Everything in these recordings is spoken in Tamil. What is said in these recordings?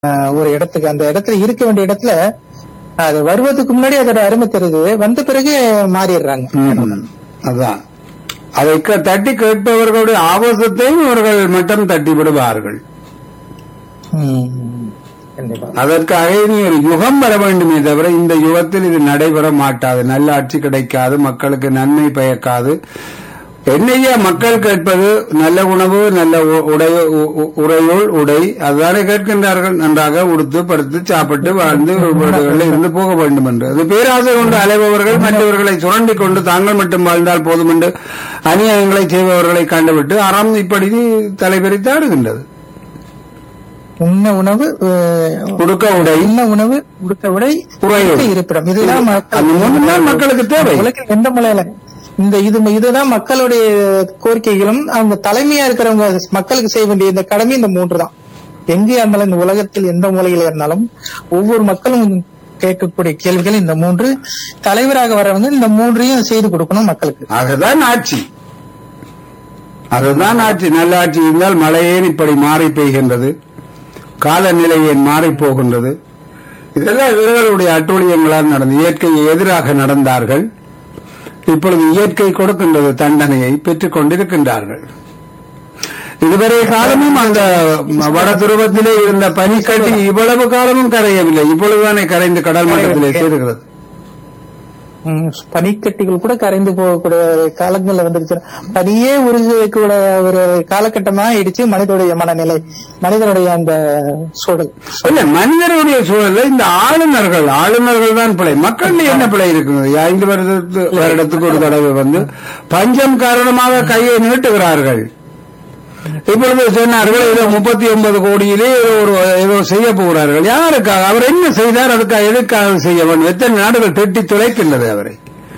ஆஹ், ஒரு இடத்துக்கு அந்த இடத்துல இருக்க வேண்டிய இடத்துல அது வருவதுக்கு முன்னாடி அதோட அருமை தெரியுது வந்த பிறகு மாறிடுறாங்க ம், அதான் அதை க- தட்டி கேட்பவர்களுடைய ஆபாசத்தையும் அவர்கள் மட்டும் தட்டி விடுவார்கள் ம், கண்டிப்பா அதற்காக இனி ஒரு யுகம் வர வேண்டுமே தவிர இந்த யுகத்தில் இது நடைபெற மாட்டாது நல்ல ஆட்சி கிடைக்காது மக்களுக்கு நன்மை பயக்காது என்னையா மக்கள் கேட்பது நல்ல உணவு நல்ல உ- உடை உ- உ- உடையுள் உடை அதுதானே கேட்கின்றார்கள் நன்றாக உடுத்து படுத்து சாப்பிட்டு வாழ்ந்து வீடுகளில் இருந்து போக வேண்டும் என்று அது பேராசை கொண்டு அலைபவர்கள் மற்றவர்களை சுரண்டி கொண்டு தாங்கள் மட்டும் வாழ்ந்தால் போதும் என்று அநியாயங்களை செய்பவர்களை கண்டுவிட்டு அறம் இப்படி தலைபெறித்து ஆடுகின்றது உண்ண உணவு ஆஹ், உடுக்க உடை உண்ண உணவு உடுக்க உடை உறையுள். உடுக்க இருப்பிடம் இதுதான் மக்கள் அந்த மூணு தான் மக்களுக்கு தேவை உலகில் எந்த மூலையில இந்த இது இதுதான் மக்களுடைய கோரிக்கைகளும் அவங்க தலைமையா இருக்கிறவங்க மக்களுக்கு செய்ய வேண்டிய இந்த கடமை இந்த மூன்று தான் எங்கேயா இருந்தாலும் இந்த உலகத்தில் எந்த மூலையில இருந்தாலும் ஒவ்வொரு மக்களும் கேட்கக்கூடிய கேள்விகள் இந்த மூன்று தலைவராக வரவங்க இந்த மூன்றையும் செய்து கொடுக்கணும் மக்களுக்கு அதுதான் ஆட்சி அதுதான் ஆட்சி நல்ல ஆட்சி இருந்தால் மழையேன் இப்படி மாறி பெய்கின்றது காலநிலை ஏன் மாறி போகின்றது இதெல்லாம் இவர்களுடைய அட்டூழியங்களால் நடந்து இயற்கையை எதிராக நடந்தார்கள் இப்பொழுது இயற்கை கொடுக்கின்றது தண்டனையை பெற்றுக் கொண்டிருக்கின்றார்கள் இதுவரை காலமும் அந்த வட துருவத்திலே இருந்த பனிக்கட்டி இவ்வளவு காலமும் கரையவில்லை இப்பொழுதுதானே கரைந்து கடல் மட்டத்திலே சேருகிறது ம், பனிக்கட்டிகள் கூட கரைந்து போகக்கூடிய காலங்கள்ல வந்துருச்சு பனியே உருகக்கூடிய ஒரு காலகட்டமா ஆயிடுச்சு மனிதனுடைய மனநிலை மனிதனுடைய அந்த சூழல் இல்ல மனிதருடைய சூழல்ல இந்த ஆளுநர்கள் ஆளுநர்கள் தான் பிழை மக்கள் என்ன பிழை இருக்குது ஐந்து வருடத்து வருடத்துக்கு ஒரு தடவை வந்து பஞ்சம் காரணமாக கையை நீட்டுகிறார்கள் இப்பொழுது சொன்னார்கள் ஏதோ முப்பத்தி ஒன்பது கோடியிலே ஏதோ ஒரு ஏதோ செய்ய போகிறார்கள் யாருக்காக அவர் என்ன செய்தார் அதுக்காக எதுக்காக செய்ய வேண்டும் எத்தனை நாடுகள் திட்டி துளைக்கின்றது அவரை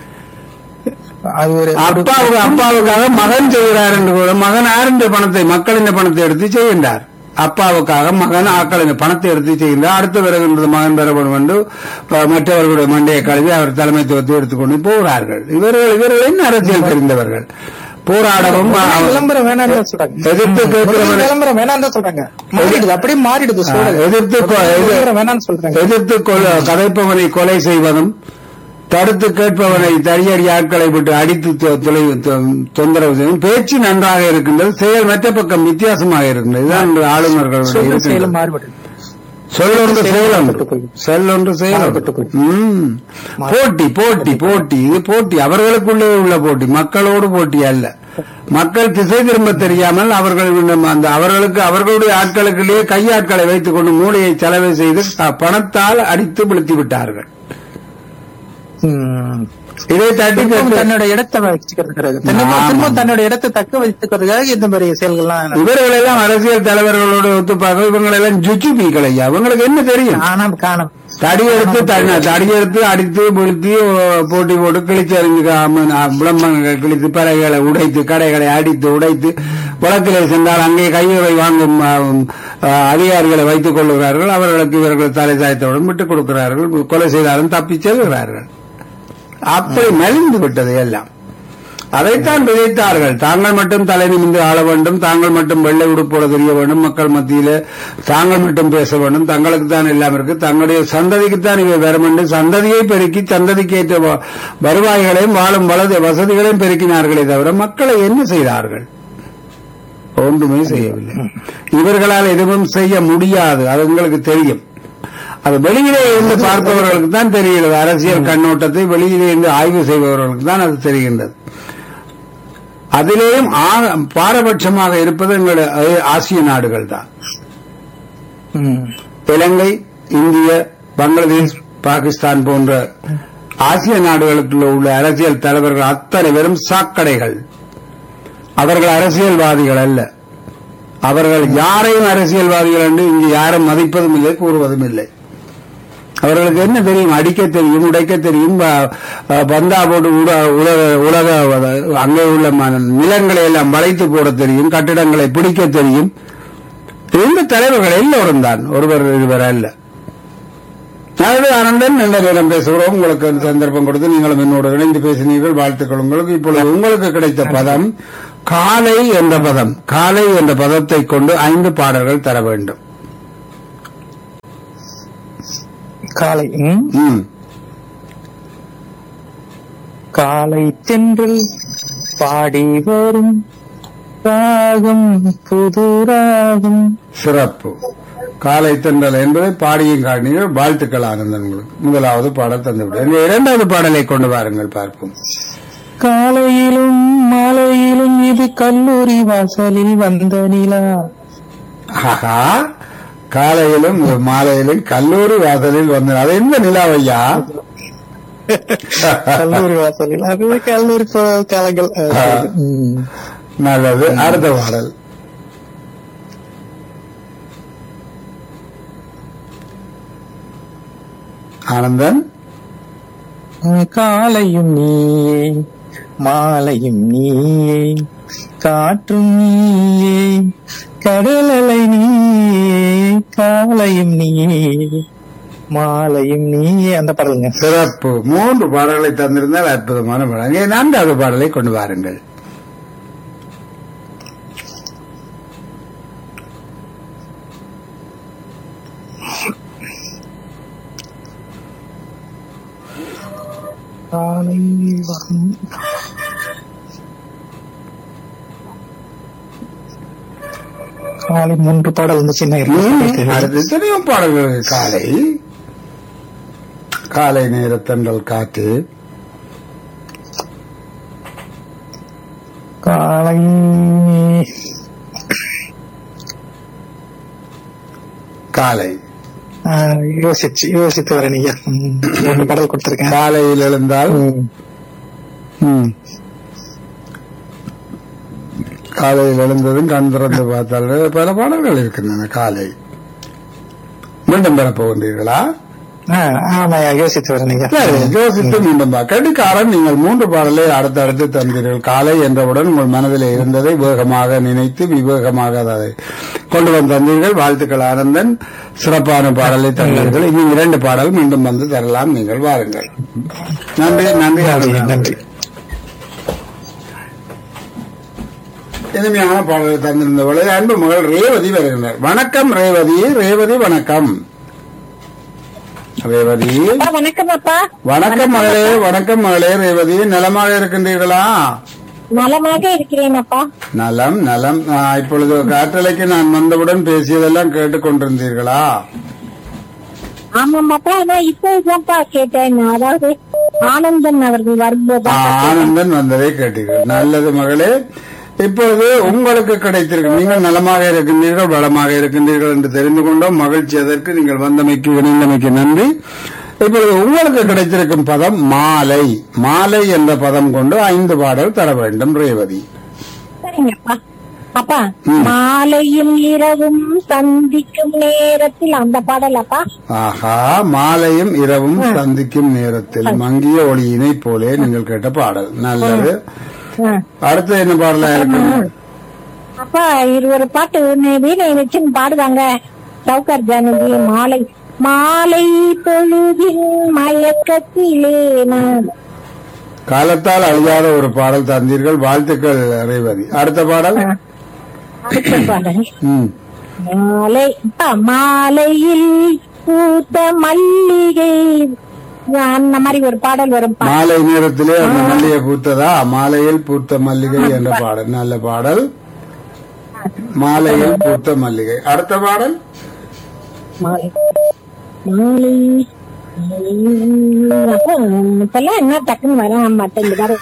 அது ஒரு அப்பாவுக்கு அப்பாவுக்காக மகன் செய்கிறார் என்று கூட மகன் ஆரண்ட பணத்தை மக்களின் பணத்தை எடுத்து செய்கின்றார் அப்பாவுக்காக மகன் ஆக்களின் பணத்தை எடுத்து செய்கின்றார் அடுத்து வருகின்றது மகன் பெற வேண்டும் என்று அஹ், மற்றவர்களுடைய மண்டையை கழுவி அவர் தலைமைத்துவத்தை எடுத்துக்கொண்டு போகிறார்கள் இவர்கள் இவர்கள் என்ன அரசியல் தெரிந்தவர்கள் போராடவும் அஹ், விளம்பரம் வேணாம்னு தான் சொல்றாங்க எதிர்த்து கேட்கிறவர்கள் விளம்பரம் வேணாம்னு தான் சொல்றாங்க மாறிடுது அப்படியே மாறிடுது சூழல் எதிர்த்து கொ- எதிர்- விளம்பரம் வேணாம்னு சொல்றாங்க எதிர்த்து கொல- கதைப்பவனை கொலை செய்வதும் தடுத்து கேட்பவனை தடியடி ஆட்களை விட்டு அடித்து தொ- தொலை- தொ- தொந்தரவு செய்வதும் பேச்சு நன்றாக இருக்கின்றது செயல் மற்ற பக்கம் வித்தியாசமாக இருக்கின்றது இதுதான் இந்த ஆளுநர்களுடைய சொல்லும் இருக்கின்றது. செயலும் மாறுபடுது சொல்லொன்று செயலொன்று மாறுபட்டு போய். சொல்லொன்று செயலொன்று மாறுபட்டு போய். ம். போட்டி போட்டி போட்டி இது போட்டி அவர்களுக்குள்ளே உள்ள போட்டி மக்களோடு போட்டி அல்ல மக்கள் திசை திரும்ப தெரியாமல் அவர்கள் இன்னும் அந்த அவர்களுக்கு அவர்களுடைய ஆட்களுக்குள்ளேயே கையாட்களை வைத்துக் கொண்டு மூளையை செலவு செய்து அ, பணத்தால் அடித்து விழுத்தி விட்டார்கள் ம். இதை தட்டி திரும்பவும் கேட்டு தன்னோட இடத்தை வச்சுக்கிறதுக்காக திரும்பவும் ஆமா. திரும்பவும் தன்னோட இடத்தை தக்க வைத்துக்கிறதுக்காக இந்த மாதிரி செயல்கள்லாம் இவர்களெல்லாம் அரசியல் தலைவர்களோடு ஒத்துப்பாக இவங்களெல்லாம் ஜுச்சி பீக்கள் ஐயா இவங்களுக்கு என்ன தெரியும் காணாம காணாம் தடி எடுத்து தண்ணி தடி எடுத்து அடித்து வீழ்த்தி ஓ, போட்டி போட்டு கிழிச்சு அறிஞ்சு விளம்பரங்கள் கிழித்து பறவைகளை உடைத்து கடைகளை அடித்து உடைத்து வழக்கிலே சென்றால் அங்கே கையுறை வாங்கும் ஆ, ஆ, அதிகாரிகளை வைத்துக் கொள்கிறார்கள் அவர்களுக்கு இவர்கள் தலை சாய்த்தவுடன் விட்டுக் கொடுக்கிறார்கள் கொலை செய்தாலும் தப்பிச் செல்கிறார்கள் அப்படி மலிந்து விட்டது எல்லாம் அதைத்தான் விதைத்தார்கள் தாங்கள் மட்டும் தலை நிமிந்து ஆள வேண்டும் தாங்கள் மட்டும் வெள்ளை உடுப்போட தெரிய வேண்டும் மக்கள் மத்தியில தாங்கள் மட்டும் பேச வேண்டும் தங்களுக்கு தான் எல்லாம் இருக்கு தங்களுடைய சந்ததிக்குத்தான் இவை வர வேண்டும் சந்ததியை பெருக்கி சந்ததிக்கு ஏற்ற வ- வருவாய்களையும் வாழும் வலது வசதிகளையும் பெருக்கினார்களே தவிர மக்களை என்ன செய்தார்கள் ஒன்றுமே செய்யவில்லை இவர்களால் எதுவும் செய்ய முடியாது அது உங்களுக்கு தெரியும் அது வெளியிலே இருந்து பார்ப்பவர்களுக்கு தான் தெரிகிறது அரசியல் கண்ணோட்டத்தை வெளியிலே இருந்து ஆய்வு செய்பவர்களுக்கு தான் அது தெரிகின்றது அதிலேயும் ஆ- பாரபட்சமாக இருப்பது எங்களுடைய அஹ், ஆசிய நாடுகள் தான் ம். இலங்கை இந்திய பங்களாதேஷ் பாகிஸ்தான் போன்ற ஆசிய நாடுகளுக்குள்ள உள்ள அரசியல் தலைவர்கள் அத்தனை பேரும் சாக்கடைகள் அவர்கள் அரசியல்வாதிகள் அல்ல அவர்கள் யாரையும் அரசியல்வாதிகள் என்று இங்கு யாரும் மதிப்பதும் இல்லை கூறுவதும் இல்லை அவர்களுக்கு என்ன தெரியும் அடிக்க தெரியும் உடைக்க தெரியும் ப- அஹ் பந்தா போட்டு உல- உலக உலக அங்கே உள்ள ம- நிலங்களை எல்லாம் வளைத்து போட தெரியும் கட்டிடங்களை பிடிக்க தெரியும் இந்த தலைவர்கள் எல்லோரும் தான் ஒருவர் இருவர் அல்ல அதாவது ஆனந்தன் நல்ல நேரம் பேசுகிறோம் உங்களுக்கு ஒரு சந்தர்ப்பம் கொடுத்து நீங்களும் என்னோடு இணைந்து பேசினீர்கள் வாழ்த்துக்கள் உங்களுக்கு இப்பொழுது உங்களுக்கு கிடைத்த பதம் காலை என்ற பதம் காலை என்ற பதத்தை கொண்டு ஐந்து பாடல்கள் தர வேண்டும் காலை ம். ம் காலை தென்றல் பாடி வரும் ராகம் புது ராகம் சிறப்பு காலை தென்றல் என்பதை பாடியும் காட்டினீர்கள் வாழ்த்துக்கள் ஆனந்தன் உங்களுக்கு முதலாவது பாடல் தந்துவிட்டேன் இந்த இரண்டாவது பாடலை கொண்டு வாருங்கள் பார்ப்போம் காலையிலும் மாலையிலும் இது கல்லூரி வாசலில் வந்த நிலா ஆஹா காலையிலும் மாலையிலும் கல்லூரி வாசலில் வந்து அது எந்த நிலாவையா கல்லூரி வாசலில் அது கல்லூரி ப- காலங்கள் அஹ், ம். நல்லது அடுத்த பாடல் ஆனந்தன் காலையும் நீயே மாலையும் நீயே காற்றும் நீயே கடலலை நீயே காலையும் நீயே மாலையும் நீயே அந்த பாடலுங்க சிறப்பு மூன்று பாடல்களை தந்திருந்தால் அற்புதமான பாடல் இங்கே நான்காவது பாடலை கொண்டு வாருங்கள் காலை வரும் காலை மூன்று பாடல் வந்து சின்ன அடுத்து எத்தனையோ பாடல்கள் இருக்கு. காலை காலை நேரத்தன்றல் காற்று காலை காலை ஆ, யோசிச்சு யோசித்து வரேன் ஐயா ம், மூணு பாடல் கொடுத்திருக்கேன் காலையில் எழுந்தால் ம். ம். காலையில் எழுந்ததும் கண் திறந்து பார்த்தால் பல பாடல்கள் இருக்கின்றன காலை மீண்டும் பெறப் போகின்றீர்களா ஆ, ஆமா ஐயா, யோசித்து வரேன் ஐயா சரி, யோசித்து மீண்டும் பா கடிகாரன் நீங்கள் மூன்று பாடலை அடுத்தடுத்து தந்தீர்கள் காலை என்றவுடன் உங்கள் மனதில் இருந்ததை வேகமாக நினைத்து விவேகமாக அதை கொண்டு வந்து தந்தீர்கள் வாழ்த்துக்கள் ஆனந்தன் சிறப்பான பாடலை தந்தீர்கள் இன்னும் இரண்டு பாடல் மீண்டும் வந்து தரலாம் நீங்கள் வாருங்கள் நன்றி நன்றி ஆனந்தன் நன்றி இனிமையான பாடலை தந்திருந்தவளை அன்பு மகள் ரேவதி வருகின்றார் வணக்கம் ரேவதி ரேவதி வணக்கம் ரேவதி அப்பா வணக்கம் அப்பா வணக்கம் மகளே வணக்கம் மகளே ரேவதி நலமாக இருக்கின்றீர்களா நலமாக இருக்கிறேன் அப்பா நலம் நலம் ஆ, இப்பொழுது காற்றலைக்கு நான் வந்தவுடன் பேசியதெல்லாம் கேட்டுக்கொண்டிருந்தீர்களா ஆமாம் அப்பா நான் இப்போதான்ப்பா கேட்டேன் அதாவது ஆனந்தன் அவர்கள் ஆ, வரும்போது ஆனந்தன் வந்ததை கேட்டீர்கள் நல்லது மகளே இப்பொழுது உங்களுக்கு கிடைத்திருக்கு நீங்கள் நலமாக இருக்கின்றீர்கள் வளமாக இருக்கின்றீர்கள் என்று தெரிந்து கொண்டோம் மகிழ்ச்சி அதற்கு நீங்கள் வந்தமைக்கு இணைந்தமைக்கு நன்றி இப்பொழுது உங்களுக்கு கிடைத்திருக்கும் பதம் மாலை மாலை என்ற பதம் கொண்டு ஐந்து பாடல் தர வேண்டும் ரேவதி சரிங்கப்பா அப்பா மாலையும் இரவும் சந்திக்கும் நேரத்தில் அந்த பாடல் அப்பா ஆஹா மாலையும் இரவும் சந்திக்கும் நேரத்தில் மங்கிய ஒளியினை போலே நீங்கள் கேட்ட பாடல் நல்லது ஆ. அடுத்து என்ன பாடலா இருக்கு அப்பா இது ஒரு பாட்டு ஒண்ணு வீணை வச்சுன்னு பாடுவாங்க சவுகர் ஜானகி மாலை மாலை பொழுதின் மயக்கத்திலே நான் காலத்தால் அழியாத ஒரு பாடல் தந்தீர்கள் வாழ்த்துக்கள் ரேவதி அடுத்த பாடல் அடுத்த பாடல் ம். மாலை அப்பா, மாலையில் பூத்த மல்லிகை அந்த மாதிரி ஒரு பாடல் வரும் பா. மாலை நேரத்திலே அந்த மல்லிகை பூத்ததா மாலையில் பூத்த மல்லிகை என்ற பாடல் நல்ல பாடல் மாலையில் பூத்த மல்லிகை அடுத்த பாடல் மாலை மாலை அப்போ, இப்பெல்லாம் என்ன டக்குன்னு வர மாட்டேங்குது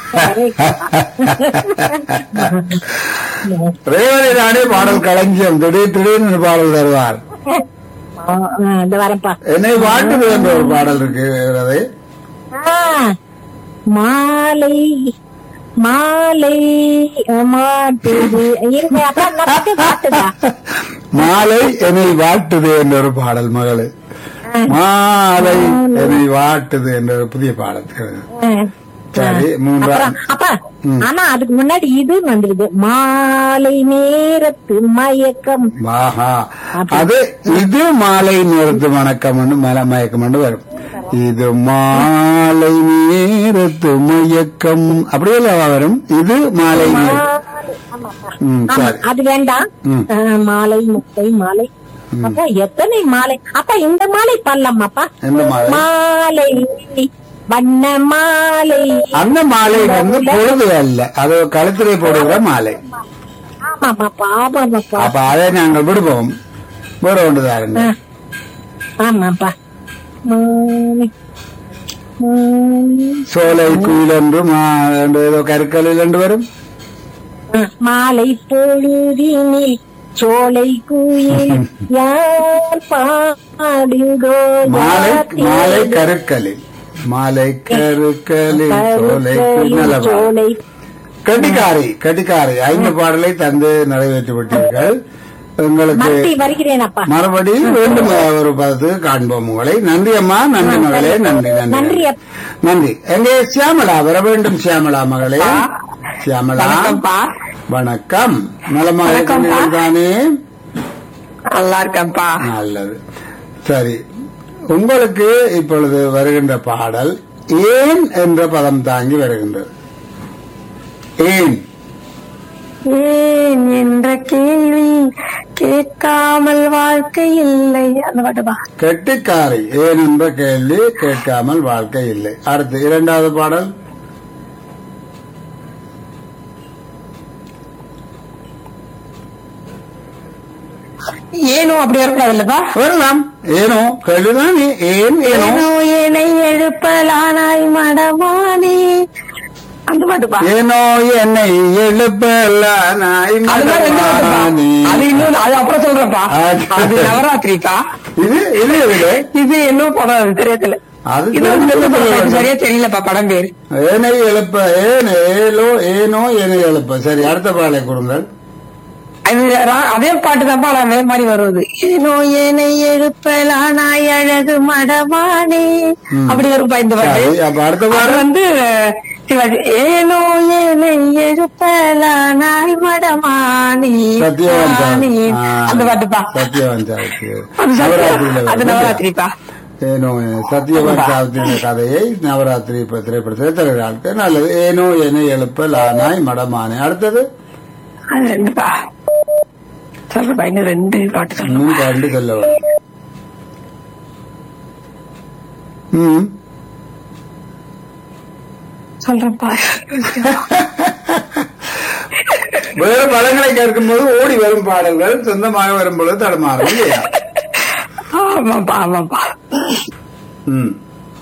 ரேவதி ராணி பாடல் களஞ்சியம் திடீர் திடீர்னு பாடல் தருவார் இந்த வரப்பா என்னை வாழ்த்துது என்ற ஒரு பாடல் இருக்கு ரேவதி. ஆ, மாலை மாலை மாட்டுது இருங்க அப்பா நான் பாட்டு பாட்டுதா மாலை என்னை வாட்டுது என்ற ஒரு பாடல் மகளு மாலை என்னை வாட்டுது என்ற ஒரு புதிய பாடல் சரி மூன்றாம் அப்புறம் அப்பா ஆனா அதுக்கு முன்னாடி இது வந்துருது மாலை நேரத்து மயக்கம் ஆஹா அது இது மாலை நேரத்து வணக்கம் மல மயக்கம் வரும் இது மாலை நேரத்து மயக்கம் அப்படியே வரும் இது மாலை நேரம் ம், ஆமா சரி அது வேண்டாம் ம். ஆ, மாலை முட்டை மாலை அப்பா எத்தனை மாலை அப்பா இந்த மாலை பண்ணலாமாப்பா எந்த மாலை? மாலை வண்ண மாலை அந்த மாலை வந்து பொழுது அல்ல அது கழுத்திலே போடுகிற மாலை ஆமாமாப்பா ஆமாமாப்பா அப்ப அதை நாங்கள் விடுவோம் வேற ஒன்று தாருங்க ஆ. ஆமாப்பா மாலை மாலை சோலை குயில் என்று மா என்று ஏதோ கருக்கலில் என்று வரும் மாலை பொழுதினில் சோலை குயில் யார் பாடுதோ மாலை மாலை கருக்கலில் மாலை கருக்கலில் சோலை குயில் நல்ல பாடல். சோலை கட்டிக்காரி கட்டிக்காரி ஐந்து பாடலை தந்து நிறைவேற்றி விட்டீர்கள் உங்களுக்கு மத்தி வருகிறேன் அப்பா மறுபடியும் மீண்டும் ஒரு பதத்துக்கு காண்போம் உங்களை நன்றி அம்மா நன்றி மகளே நன்றி நன்றி நன்றி அப்பா. நன்றி எங்கே சியாமலா வர வேண்டும் சியாமலா மகளே சியாமலா வணக்கம்ப்பா வணக்கம் நலமாக வணக்கம்ப்பா. இருக்கிறீர்கள் தானே நல்லா இருக்கேன்ப்பா நல்லது சரி உங்களுக்கு இப்பொழுது வருகின்ற பாடல் ஏன் என்ற பதம் தாங்கி வருகின்றது ஏன் ஏன் என்ற கேள்வி கேட்காமல் வாழ்க்கை இல்லை அந்த பாட்டுப்பா கெட்டிக்காரை ஏன் என்ற கேள்வி கேட்காமல் வாழ்க்கை இல்லை அடுத்து இரண்டாவது பாடல் ஏனோ அப்படி வரக்கூடாது இல்லப்பா வரலாம் ஏனோ கேள்விதான் ஏன் ஏனோ ஏனோ என்னை எழுப்பலானாய் மடமானே அந்த பாட்டுப்பா ஏனோ என்னை எழுப்பல நாய் அதுதான் ரெண்டு பாட்டுப்பா மகனே. அது இன்னும் அது அப்புறம் சொல்றேன்ப்பா அது- அது நவராத்திரிக்கா இது இது எது? இது இன்னும் படம் அது தெரியல அது இது வந்து தெரிஞ்சது எனக்கு சொல்லுங்க. சரியா தெரியலப்பா படம் பேரு ஏனை எழுப்ப ஏன் ஏலோ ஏனோ என்னை எழுப்ப சரி அடுத்த பாடலை கொடுங்கள் அது ரா- அதே பாட்டு தான்ப்பா ஆனா அதே மாதிரி வருவது ஏனோ என்னை எழுப்பலானாய் அழகு மடமானே ம். அப்படி வரும்பா இந்த பாட்டு சரி, அப்ப அடுத்த அது பாடல் வந்து சிவாஜி ஏனோ ஏனை எழுப்பலானாய் மடமானே சத்யவான் சார். ஆனே. ஆ, அந்த பாட்டுப்பா சத்யவான் சாருக்கு அது சத்ய- நவராத்திரியில அது வருது. நவராத்திரிப்பா ஏனோ சத்யவான் சாவித்திரியின் கதையை நவராத்திரி இப்ப திரைப்படத்தில் தருகிறார்கள் நல்லது ஏனோ என்னை எழுப்ப லானாய் மடமானே அடுத்தது அது ரெண்டுப்பா சொல்றப்பா இன்னும் ரெண்டு பாட்டு சொல்லணும் இன்னும் கண்டு சொல்ல வேண்டும் ம் சொல்றேன்ப்பா வேறு படங்களை கேட்கும்போது ஓடி வரும் பாடல்கள் சொந்தமாக வரும்பொழுது தடுமாறும் இல்லையா ஆமாப்பா ஆமாப்பா ம்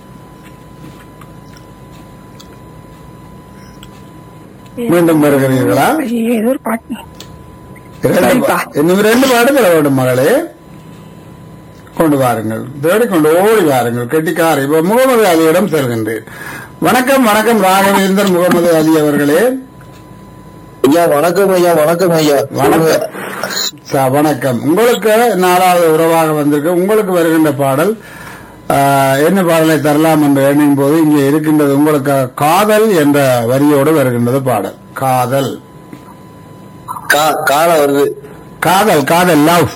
மீண்டும் வருகிறீர்களா ஏதோ ஒரு பாட்டு இரண்டு சரிப்பா. பா- இன்னும் ரெண்டு பாடல்கள் வேண்டும் மகளே கொண்டு வாருங்கள் தேடிக்கொண்டு ஓடி வாருங்கள் கெட்டிக்கார் இப்ப முகமது அலியிடம் செல்கின்றேன் வணக்கம் வணக்கம் ராகவேந்தர் முகமது அலி அவர்களே ஐயா வணக்கம் ஐயா வணக்கம் ஐயா வணக்கம் ச- வணக்கம் உங்களுக்கு நாலாவது உறவாக வந்திருக்கு உங்களுக்கு வருகின்ற பாடல் ஆஹ், என்ன பாடலை தரலாம் என்று எண்ணும் போது இங்கே இருக்கின்றது உங்களுக்கு காதல் என்ற வரியோடு வருகின்றது பாடல் காதல் கா- காலம் வருது காதல் காதல் லவ்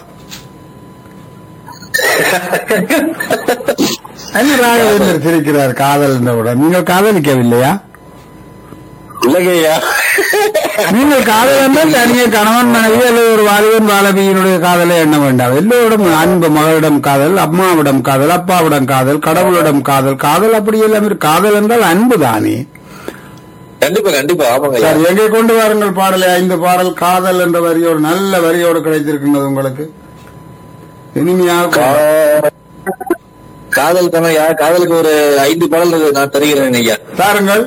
என்ன ராகவேந்தர் சிரிக்கிறார் காதல் என்றவுடன் நீங்கள் காதலிக்கவில்லையா இல்லைங்க ஐயா நீங்கள் காதல் என்றால் தனியே கணவன் மனைவி அல்லது ஒரு வாலிபன் வாலபியினுடைய காதலை எண்ண வேண்டாம் எல்லோரும் அன்பு மகளிடம் காதல் அம்மாவிடம் காதல் அப்பாவிடம் காதல் கடவுளிடம் காதல் காதல் அப்படி எல்லாம் இருக்கு. காதல் என்றால் அன்பு தானே கண்டிப்பா கண்டிப்பா ஆமாங்க ஐயா சரி எங்கே கொண்டு வாருங்கள் பாடலை ஐந்து பாடல் காதல் என்ற வரியோடு நல்ல வரியோடு கிடைத்திருக்கின்றது உங்களுக்கு இனிமையாக கா- காதல் தானே ஐயா காதலுக்கு ஒரு ஐந்து பாடல் நான் தருகிறேன் ஐயா தாருங்கள்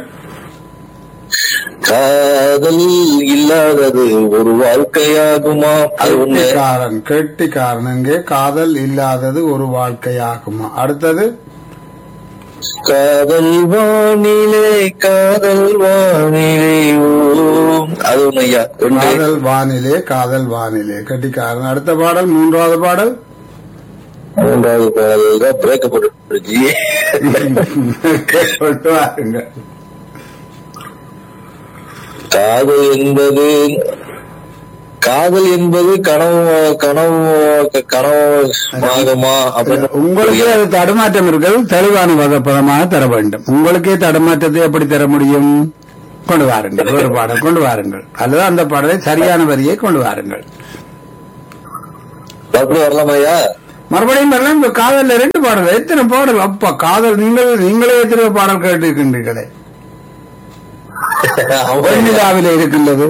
காதல் இல்லாதது ஒரு வாழ்க்கையாகுமா அது ஒண்ணு கெட்டிக்காரன் கெட்டிக்காரன் இங்கே காதல் இல்லாதது ஒரு வாழ்க்கையாகுமா அடுத்தது காதல் வானிலே காதல் வானிலே ஓம் அது ஒண்ணு ஐயா ஒன்று காதல் வானிலே காதல் வானிலே கெட்டிக்காரன் அடுத்த பாடல் மூன்றாவது பாடல் மூன்றாவது பாடல் தான் பிரேக்கப்பட்டு கொண்டு வாருங்கள் காதல் என்பது காதல் என்பது கனவு கனவு கனவாகுமா அப்படின்னு உங்களுக்கே அது தடுமாற்றம் இருக்கிறது தெளிவான வகப்பதமாக தர வேண்டும் உங்களுக்கே தடுமாற்றத்தை எப்படி தர முடியும் கொண்டு வாருங்கள் ஒரு பாடல் கொண்டு வாருங்கள் அல்லது அந்த பாடலை சரியான வரியை கொண்டு வாருங்கள் மறுபடியும் வரலாமாய்யா மறுபடியும் வரலாம் இந்த காதல்ல ரெண்டு பாடல் எத்தனை பாடல் அப்பா காதல் நீங்கள் நீங்களே எத்தனை பாடல் கேட்டிருக்கின்றீர்களே வெண்ணிலாவிலே இருக்கின்றது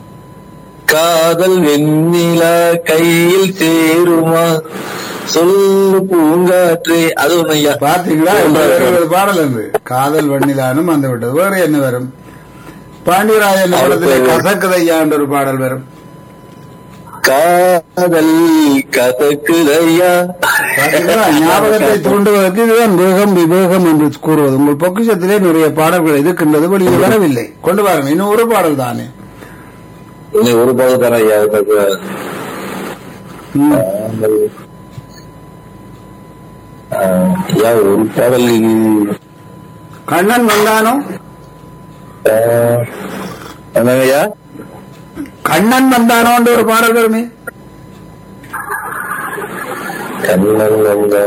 காதல் வெண்ணிலா கையில் சேருமா சொல்லு பூங்காற்றே அது ஒண்ணு ஐயா பாத்தீங்களா இந்த வருகிறது பாடல் என்று காதல் வெண்ணிலானும் வந்து விட்டது வேற என்ன வரும் பாண்டியராஜன் படத்திலே கசக்கதையா என்ற ஒரு பாடல் வரும் காதல் கதக்குதையா பாத்தீங்களா? ஞாபகத்தை தூண்டுவதற்கு இதுதான் வேகம் விவேகம் என்று கூறுவது உங்கள் பொக்கிஷத்திலே நிறைய பாடல்கள் இருக்கின்றது வெளியே வரவில்லை கொண்டு வாருங்க இன்னும் ஒரு பாடல் தானே இன்னும் ஒரு பாடல் தானே ஐயா எனக்கு ம். காதல். ஆ, ஐயா ஒரு பாடல் கண்ணன் வந்தானோ ஆ, என்னங்க ஐயா கண்ணன் வந்தானோன்ற ஒரு பாடல் வருமே கண்ணன் வந்தா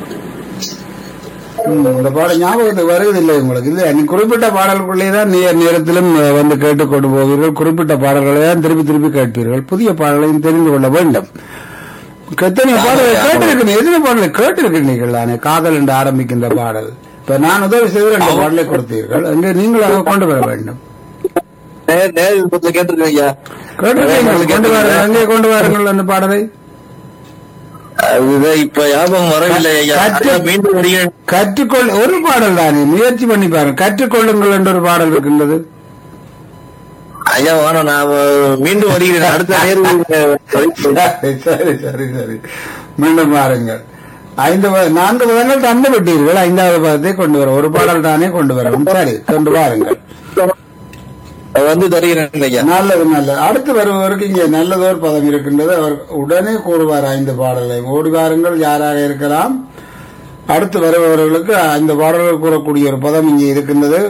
ம், இந்த பாடல் ஞாபகத்துக்கு வருவதில்லை உங்களுக்கு இல்லை நீ குறிப்பிட்ட பாடலுக்குள்ளே தான் நேர் நேரத்திலும் அஹ், வந்து கேட்டுக்கொண்டு போவீர்கள் குறிப்பிட்ட பாடல்களை தான் திருப்பி திருப்பி கேட்பீர்கள் புதிய பாடலையும் தெரிந்து கொள்ள வேண்டும் எத்தனை பாடல்கள் கேட்டிருக்கீங்க எத்தனை பாடலை கேட்டிருக்கிறீர்கள் தானே காதல் என்று ஆரம்பிக்கின்ற பாடல் இப்ப நான் உதவி செய்து ரெண்டு பாடலை கொடுத்தீர்கள் அங்கே நீங்களாக கொண்டு வர வேண்டும் நேர் நேர் விருப்பத்துல கேட்டிருக்கேன் ஐயா கேட்டிருக்கீங்கள் கொண்டு வாருங்கள் அங்கே கொண்டு வாருங்கள் அந்த பாடலை அதுதான் இப்ப ஞாபகம் வரவில்லை ஐயா கற்று- ஐயா, மீண்டும் வருகிறேன் கற்றுக்கொள் ஒரு பாடல் தானே முயற்சி பண்ணி பாருங்க கற்றுக்கொள்ளுங்கள் என்ற ஒரு பாடல் இருக்கின்றது ஐயா வேணாம் நான் மீண்டும் வருகிறேன் அடுத்த நேர் சரி சரி சரி சரி மீண்டும் பாருங்கள் ஐந்து பத- நான்கு பதங்கள் தந்து விட்டீர்கள் ஐந்தாவது பதத்தை கொண்டு வர ஒரு பாடல் தானே கொண்டு வரணும் சரி கொண்டு வாருங்கள் வந்து தருகிறேன் ஐயா நல்லது நல்லது அடுத்து வருபவருக்கு இங்கே நல்லதோர் பதம் இருக்கின்றது அவர் உடனே கூறுவார் ஐந்து பாடலை ஓடி வாருங்கள் யாராக இருக்கலாம் அடுத்து வருபவர்களுக்கு ஐந்து பாடல்கள் கூறக்கூடிய ஒரு பதம் இங்கே இருக்கின்றது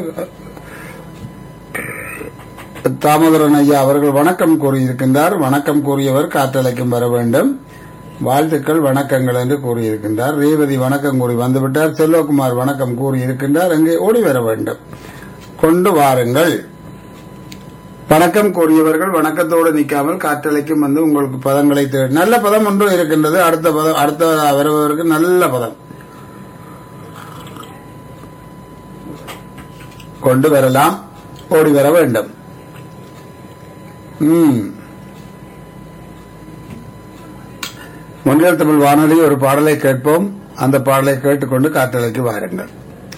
தாமோதரன் ஐயா அவர்கள் வணக்கம் கூறியிருக்கின்றார் வணக்கம் கூறியவர் காற்றலைக்கும் வர வேண்டும் வாழ்த்துக்கள் வணக்கங்கள் என்று கூறியிருக்கின்றார் ரேவதி வணக்கம் கூறி வந்துவிட்டார் செல்வகுமார் வணக்கம் கூறியிருக்கின்றார் அங்கே ஓடி வர வேண்டும் கொண்டு வாருங்கள் வணக்கம் கூறியவர்கள் வணக்கத்தோடு நிற்காமல் காற்றலைக்கும் வந்து உங்களுக்கு பதங்களை தேடி நல்ல பதம் ஒன்றும் இருக்கின்றது அடுத்த பதம் அடுத்த வருபவருக்கு நல்ல பதம் கொண்டு வரலாம் ஓடி வர வேண்டும் ம். முன்னில் தமிழ் வானொலி ஒரு பாடலை கேட்போம் அந்த பாடலை கேட்டுக்கொண்டு காற்றலைக்கு வாருங்கள்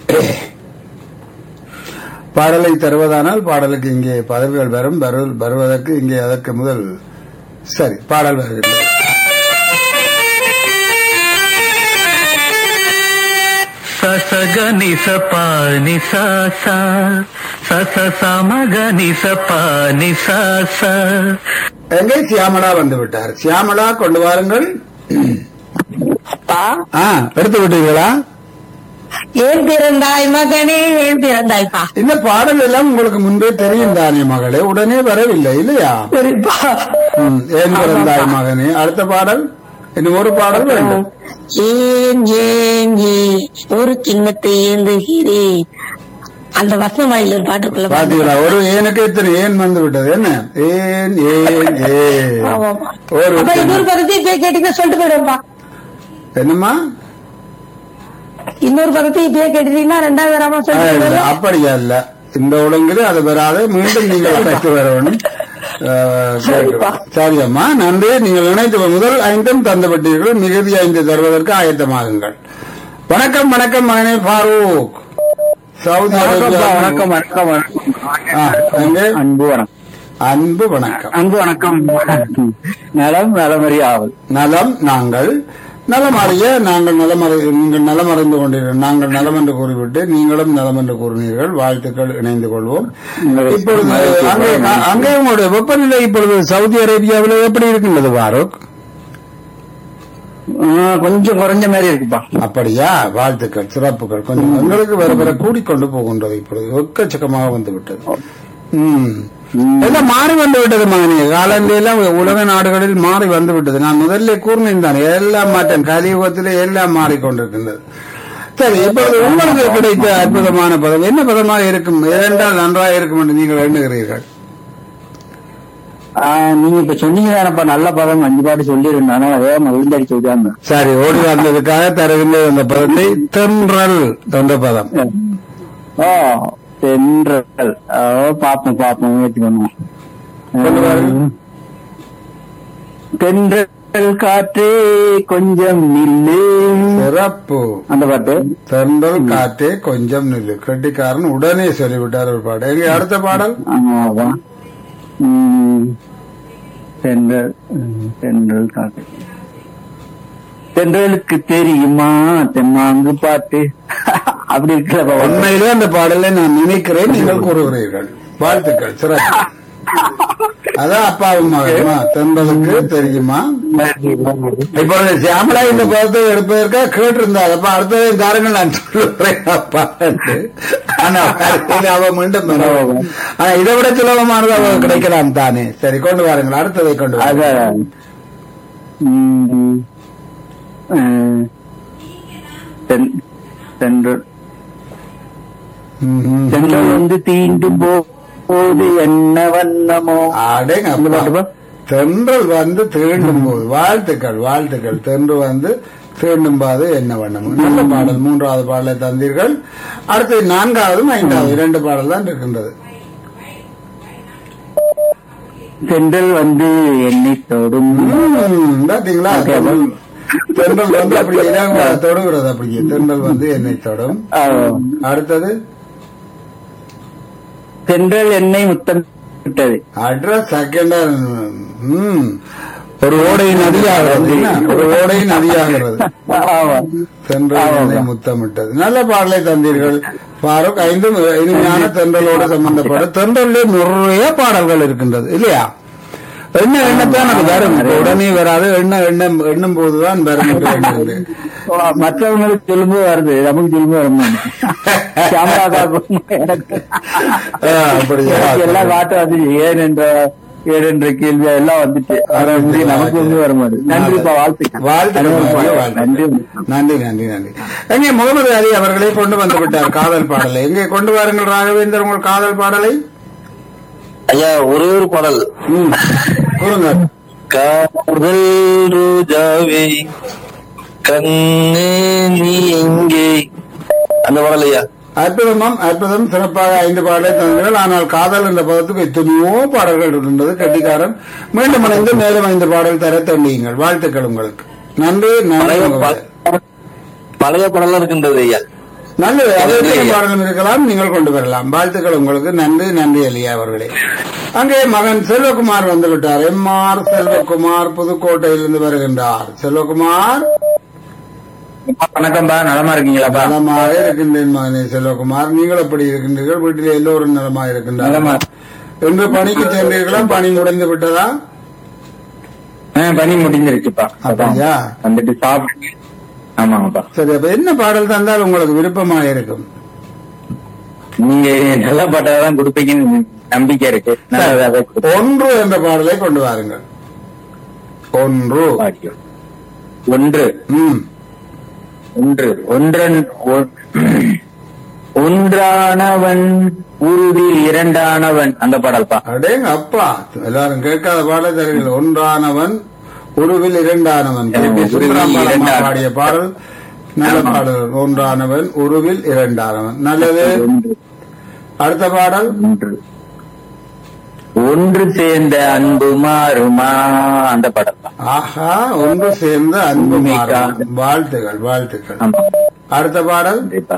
பாடலை தருவதானால் பாடலுக்கு இங்கே பதவிகள் வரும் வரு- வருவதற்கு இங்கே அதற்கு முதல் சரி பாடல் வருகின்றது ససగని సపాని సాస సస సమగని సపాని సాస எங்கே சியாமலா வந்து விட்டார் சியாமலா கொண்டு வாருங்கள் அப்பா ஆ எடுத்து விட்டீர்களா ஏன் பிறந்தாய் மகனே ஏன் பிறந்தாய்ப்பா இந்த பாடல் எல்லாம் உங்களுக்கு முன்பே தெரியும் தானே மகளே உடனே வரவில்லை இல்லையா சரிப்பா ம், ஏன் பிறந்தாய் மகனே அடுத்த பாடல் இன்னும் ஒரு பாடல் வேண்டும் ஏன் ஏன் ஏன் ஒரு கிண்ணத்தை ஏந்துகிறேன் அந்த வசனமாயில் ஒரு பாட்டுக்குள்ள பாத்தீங்களா ஒரு ஏனுக்கு இத்தனை ஏன் வந்து விட்டது என்ன ஏன் ஏன் ஏன் ஆமாப்பா. ஒரு அப்ப இன்னொரு பதத்தை இப்பயே கேட்டீங்க சொல்லிட்டு போயிடும்பா என்னம்மா இன்னொரு பதத்தை இப்பயே கேட்டீங்கன்னா ரெண்டாவது வராம ஆ, சொல்லிட்டு இல்ல, போயிடுவேன். அப்படியா இல்ல இந்த ஒழுங்கில் அது வராது மீண்டும் நீங்கள் கற்று வர வேண்டும் ஆ, சரிப்பா. சரி அம்மா நன்றி நீங்கள் நினைத்து முதல் ஐந்தும் தந்துவிட்டீர்கள் மிகுதி ஐந்து தருவதற்கு ஆயத்தமாகுங்கள் வணக்கம் வணக்கம் மகனே ஃபாரூக் சவுதி அரேபியா வணக்கம் வணக்கம் வணக்கம் ஆ, எங்கே? அன்பு வணக்கம் அன்பு வணக்கம் அன்பு வணக்கம் நலம் நலமறியாவல் நலம் நாங்கள் நலமறிய நாங்கள் நலமறை நீங்கள் நலமறைந்து கொண்டீர்கள் நாங்கள் நலம் என்று கூறிவிட்டு நீங்களும் நலம் என்று கூறினீர்கள் வாழ்த்துக்கள் இணைந்து கொள்வோம் இப்பொழுது அங்கே அங்கே உங்களுடைய வெப்பநிலை இப்பொழுது சவுதி அரேபியாவில் எப்படி இருக்கின்றது பாரூக் கொஞ்சம் குறைஞ்ச மாதிரி இருக்குப்பா அப்படியா வாழ்த்துக்கள் சிறப்புகள் கொஞ்சம் எங்களுக்கு வர வர கூடிக்கொண்டு போகின்றது இப்பொழுது எக்கச்சக்கமாக வந்து விட்டது ம். எல்லாம் மாறி வந்து விட்டது மகனே காலநிலை எல்லாம் உலக நாடுகளில் மாறி வந்து விட்டது நான் முதல்ல கூர்ந்தேன் தான் எல்லாம் மாற்றேன் கலியுகத்திலே எல்லாம் மாறிக்கொண்டிருக்கின்றது சரி இப்பொழுது உங்களுக்கு கிடைத்த அற்புதமான பதம் என்ன பதமாக இருக்கும் இரண்டால் நன்றாக இருக்கும் என்று நீங்கள் எண்ணுகிறீர்கள் ஆஹ், நீங்க இப்ப சொன்னீங்க தானப்பா நல்ல பதம் அஞ்சு பாட்டு சொல்லிருந்தேன் ஆனா வேகமா விழுந்தடிச்சு விடாம சரி ஓடி வந்ததுக்காக தருகின்ற அந்த பதத்தை தென்றல் என்ற பதம் ஓ தென்றல் ஓ பாப்போம் பாப்போம் முயற்சி பண்ணுவோம் கொண்டு வாருங்க. தென்றல் காற்றே கொஞ்சம் நில்லு சிறப்பு அந்த பாட்டு தென்றல் காற்றே கொஞ்சம் நில்லு கட்டிக்காரன் உடனே சொல்லிவிட்டார் ஒரு பாடல் எங்க அடுத்த பாடல் ஆமாவா ம். தென்றல் ம், தென்றல் காற்று தென்றலுக்கு தெரியுமா தெம்மாங்கு பாட்டு அப்படி இருக்கிற உண்மையிலே அந்த பாடலை நான் நினைக்கிறேன் நீங்கள் கூறுகிறீர்கள் வாழ்த்துக்கள் சிறப்பு அதான் அப்பாவும் மகனுமா தென்றலுக்கு தெரியுமா இப்பொழுது சியாமலா இந்த பதத்தை எடுப்பதற்காக கேட்டிருந்தாள் அப்ப அடுத்ததை தாருங்கள் நான் சொல்லுகிறேன் அப்பா என்று. ஆனா இது அவ மீண்டும் வரவும். ஆனா இதை விட சுலபமானது அவ கிடைக்கலாம் தானே சரி கொண்டு வாருங்கள் அடுத்ததை கொண்டு வாருங்கள் அதான் ம், ம், தென்- தென்றல் ம்ஹும். தென்றல் வந்து தீண்டும் போ- போது என்ன வண்ணமோ அடேங்க இந்த அப்பா. பாட்டுப்பா? தென்றல் வந்து தீண்டும் போது வாழ்த்துக்கள் வாழ்த்துக்கள் தென்று வந்து தீண்டும் போது என்ன வண்ணம் நல்ல பாடல் மூன்றாவது பாடலை தந்தீர்கள் அடுத்து நான்காவதும் ஐந்தாவது இரண்டு பாடல் தான் இருக்கின்றது தென்றல் வந்து என்னை தொடும் ம், பாத்தீங்களா தென்றல் தென்றல் வந்து அப்படி இலகுவா தொடுகிறது அப்படியே தென்றல் வந்து என்னை தொடும் ஆ, அடுத்தது தென்றல் என்னை முத்தம் விட்டது அட்ரஸ் செகண்டா ம் ஒரு ஓடை நதியாகிறது என்ன? ஒரு ஓடை நதியாகிறது ஆமா தென்றல் என்னை முத்தமிட்டது நல்ல பாடலை தந்தீர்கள் பாருக் ஐந்தும் இனிமையான தென்றலோடு சம்பந்தப்பட்ட தென்றலே நிறைய பாடல்கள் இருக்கின்றது இல்லையா எண்ண எண்ணத்தான் எனக்கு வரும் இப்ப உடனே வராது எண்ண எண்ணம் எண்ணும் போதுதான் வரும் என்று எண்ணுகிறேன். மற்றவங்களுக்கு சொல்லும்போது வருது நமக்கு சொல்லும்போது வர மாட்டேங்குது. கேமராக்காருக்கும் எனக்கு ஆ, அப்படியா? எனக்கு எல்லாம் காட்டு வந்து ஏன் என்ற ஏன் என்ற கேள்வி எல்லாம் வந்துட்டு ஆனா வந்து நமக்கு வந்து வர மாட்டேங்குது நன்றிப்பா வாழ்த்துக்கள் வாழ்த்துக்கள், நன்றி வாழ்த்துக்கள். நன்றி நன்றி நன்றி எங்கே முகமது அலி அவர்களே கொண்டு வந்து விட்டார் காதல் பாடலை எங்கே கொண்டு வாருங்கள் ராகவேந்தர் உங்கள் காதல் பாடலை ஐயா ஒரே ஒரு பாடல் ம், கூறுங்கள் காதல் ரோஜாவே கண்ணே நீ எங்கே அந்த பாடல் ஐயா அற்புதமாம் அற்புதம் சிறப்பாக ஐந்து பாடலை தந்தீர்கள் ஆனால் காதல் என்ற பதத்துக்கு எத்தனையோ பாடல்கள் இருக்கின்றது கட்டிக்காரன் மீண்டும் இணைந்து மேலும் ஐந்து பாடல் தர தண்டியுங்கள் வாழ்த்துக்கள் உங்களுக்கு நன்றி நன்றி பழைய முகமது. பா- பழைய பாடலாம் இருக்கின்றது ஐயா நல்லது அதே பாடலும் இருக்கலாம் நீங்கள் கொண்டு வரலாம் வாழ்த்துக்கள் உங்களுக்கு நன்றி நன்றி அலியா அவர்களே அங்கே மகன் செல்வகுமார் வந்து விட்டார் எம் ஆர் செல்வகுமார் புதுக்கோட்டையிலிருந்து வருகின்றார் செல்வகுமார் வணக்கம்பா நலமா இருக்கீங்களாப்பா நலமாக இருக்கின்றேன் மகனே செல்வகுமார் நீங்கள் எப்படி இருக்கின்றீர்கள் வீட்டில் எல்லோரும் நலமாக நலமா. இருக்கின்றார் இன்று பணிக்கு சென்றீர்களா பணி முடிந்து விட்டதா ஆ, பணி முடிஞ்சிருச்சுப்பா அப்படியா? வந்துட்டு சாப்பிட்டு ஆமாங்கப்பா சரி அப்ப என்ன பாடல் தந்தால் உங்களுக்கு விருப்பமாக இருக்கும் நீங்க நல்ல பாட்டாதான் கொடுப்பீங்கன்னு நம்பிக்கை இருக்கு நல்லதாவே கொடுப்பேன். ஒன்று என்ற பாடலை கொண்டு வாருங்கள் ஒன்று பாக்கியம். ஒன்று ம் ஒன்று ஒன்றன் ஒ- ஒன்றானவன் உருவில் இரண்டானவன் அந்த பாடல்பா அடேங்க அப்பா எல்லாரும் கேட்காத பாடலை தருகிறீர்கள் ஒன்றானவன் உருவில் இரண்டானவன் கே பி சுந்தராம்பாள் அம்மா இரண்டானவன். பாடிய பாடல் நல்ல பாடல் ஒன்றானவன் உருவில் இரண்டானவன் நல்லது ஒன்று அடுத்த பாடல் ஒன்று ஒன்று சேர்ந்த அன்பு மாறுமா அந்த பாடல்பா ஆஹா ஒன்று சேர்ந்த அன்பு மிக்க. மாறும். வாழ்த்துகள் வாழ்த்துக்கள் ஆமா அடுத்த பாடல் கண்டிப்பா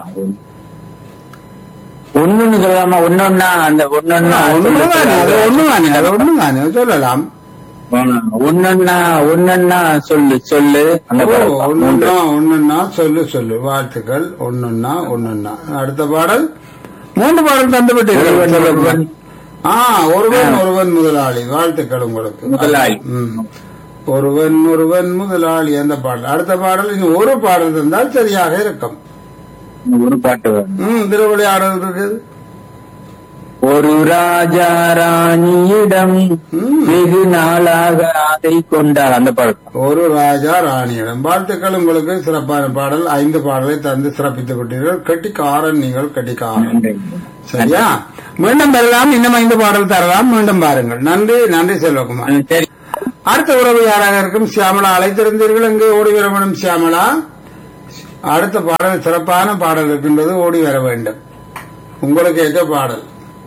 ஒண்ணுன்னு சொல்லாம ஒன்னொன்னா அந்த ஒன்னொன்னா ஒண்ணுதானே அது ஒண்ணுதானே அது ஒண்ணுதானே சொல்லலாம் ஒன்னொன்னா ஒன்னொன்னா சொல்லு சொல்லு அந்த ஓ, பாடல்பா. ஒண்ணுன்னா ஒண்ணுன்னா சொல்லு சொல்லு வாழ்த்துக்கள் ஒண்ணுன்னா ஒண்ணுன்னா அடுத்த பாடல் மூன்று பாடல் தந்து விட்டீர்கள் ஒருவன் ஒருவன். ஆ ஒருவன் ஒருவன் முதலாளி வாழ்த்துக்கள் உங்களுக்கு முதலாளி. ம். ஒருவன் ஒருவன் முதலாளி அந்த பாடல் அடுத்த பாடல் இன்னும் ஒரு பாடல் தந்தால் சரியாக இருக்கும் ஒரு பாட்டு வரும். ம் திருவிளையாடல் இருக்குது ஒரு ராஜா ராணியிடம் ம். வெகு நாளாக ஆசை கொண்டார் அந்த பாடல் ஒரு ராஜா ராணியிடம் வாழ்த்துக்கள் உங்களுக்கு சிறப்பான பாடல் ஐந்து பாடலை தந்து சிறப்பித்துக் விட்டீர்கள் கட்டிக்காரன் நீங்கள் கட்டிக்காரன் சரியா மீண்டும் பெறலாம் இன்னும் ஐந்து பாடல் தரலாம் மீண்டும் பாருங்கள் நன்றி நன்றி செல்வகுமார் ம், சரி அடுத்த உறவு யாராக இருக்கும் சியாமலா அழைத்திருந்தீர்கள் எங்கே ஓடி வர வேண்டும் சியாமலா அடுத்த பாடல் சிறப்பான பாடல் இருக்கின்றது ஓடி வர வேண்டும் உங்களுக்கு ஏற்ற பாடல்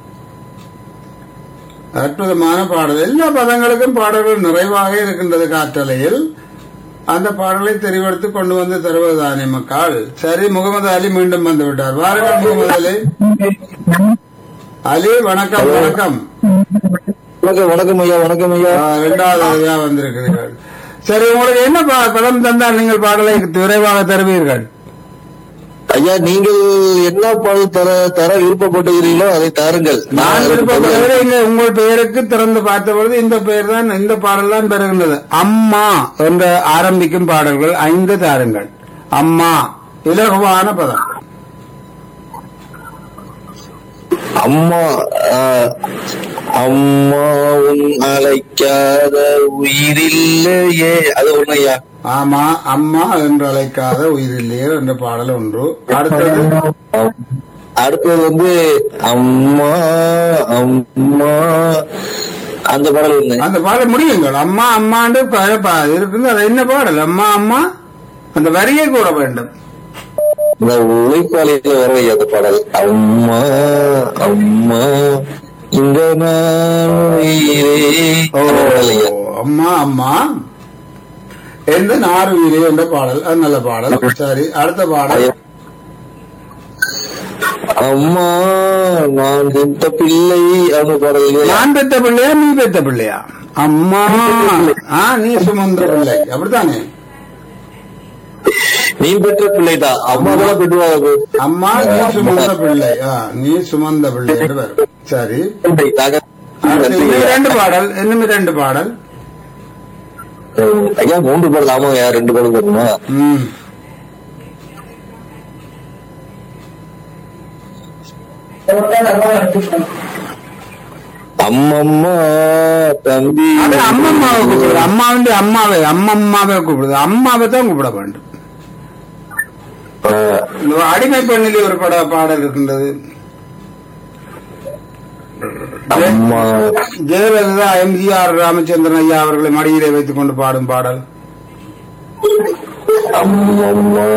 அற்புதமான பாடல் எல்லா பதங்களுக்கும் பாடல்கள் நிறைவாக இருக்கின்றது காற்றலையில் அந்த பாடலை தெரிவெடுத்து கொண்டு வந்து தருவதுதானே மக்கள் சரி முகமது அலி மீண்டும் வந்து விட்டார் வாருங்கள் முகமது அலி அலி வணக்கம் வணக்கம் வணக்கம் வணக்கம் ஐயா வணக்கம் ஐயா ஆ, இரண்டாவது ஐயா வந்திருக்கிறீர்கள் சரி உங்களுக்கு என்ன பா- பதம் தந்தால் நீங்கள் பாடலை விரைவாக தருவீர்கள் ஐயா நீங்கள் என்ன பாடல் தர தர விருப்பப்பட்டுகிறீர்களோ அதை தாருங்கள் நான் விருப்பப்படுகிற இங்க உங்கள் பெயருக்கு திறந்து பார்த்த பொழுது இந்த பெயர் தான் இந்த பாடல் தான் பெறுகின்றது அம்மா என்ற ஆரம்பிக்கும் பாடல்கள் ஐந்து தாருங்கள் அம்மா இலகுவான பதம் அம்மா ஆ, அம்மாவும் அழைக்காத உயிரில்லையே அது ஒண்ணு ஐயா ஆமா அம்மா என்று அழைக்காத உயிரில்லையே என்ற பாடல் ஒன்று அடுத்தது அம்- அடுத்தது வந்து அம்மா அம்மா அந்த பாடல் ஒண்ணு அந்த பாடல் முடியுங்கள் அம்மா அம்மாண்டு ப- ப- இருக்குது அது என்ன பாடல் அம்மா அம்மா அந்த வரியை கூட வேண்டும் இந்த உழைப்பாளியில வர ஐயா அந்த பாடல் அம்மா அம்மா இந்த நான் உயிரே ஓ, அந்த பாடல் ஐயா அம்மா அம்மா எந்த நாறு வீரே என்ற பாடல் அது நல்ல பாடல் சரி அடுத்த பாடல் அம்மா நான் பெத்த பிள்ளை அந்த பாடல் இல்லையா? நான் பெத்த பிள்ளையா நீ பெத்த பிள்ளையா அம்மா ஆ நீ சுமந்த பிள்ளை அப்படித்தானே நீ பெற்ற பிள்ளைதான் அம்மா தான் பெற்றுவாங்க அம்மா நீ சுமந்த பிள்ளை ஆ நீ சுமந்த பிள்ளை என்று வரும். சரி அடுத்து இன்னும் ரெண்டு பாடல் இன்னும் ரெண்டு பாடல் ஐயா மூன்று பாடல் ஆமாங்க ஐயா ரெண்டு பாடல் வருமா ம் அம்மம்மா தம்பி அது அம்மம்மாவை கூப்பிடுது அம்மா வந்து அம்மாவை அம்மம்மாவை கூப்பிடுது அம்மாவை தான் கூப்பிட வேண்டும் ஆ, இந்த அடிமை பெண்ணிலே ஒரு பட பாடல் இருக்கின்றது அம்மா ஜெயலலிதா எம்ஜிஆர் ராமச்சந்திரன் ஐயா அவர்களை மடியிலே வைத்துக் கொண்டு பாடும் பாடல் அம்மம்மா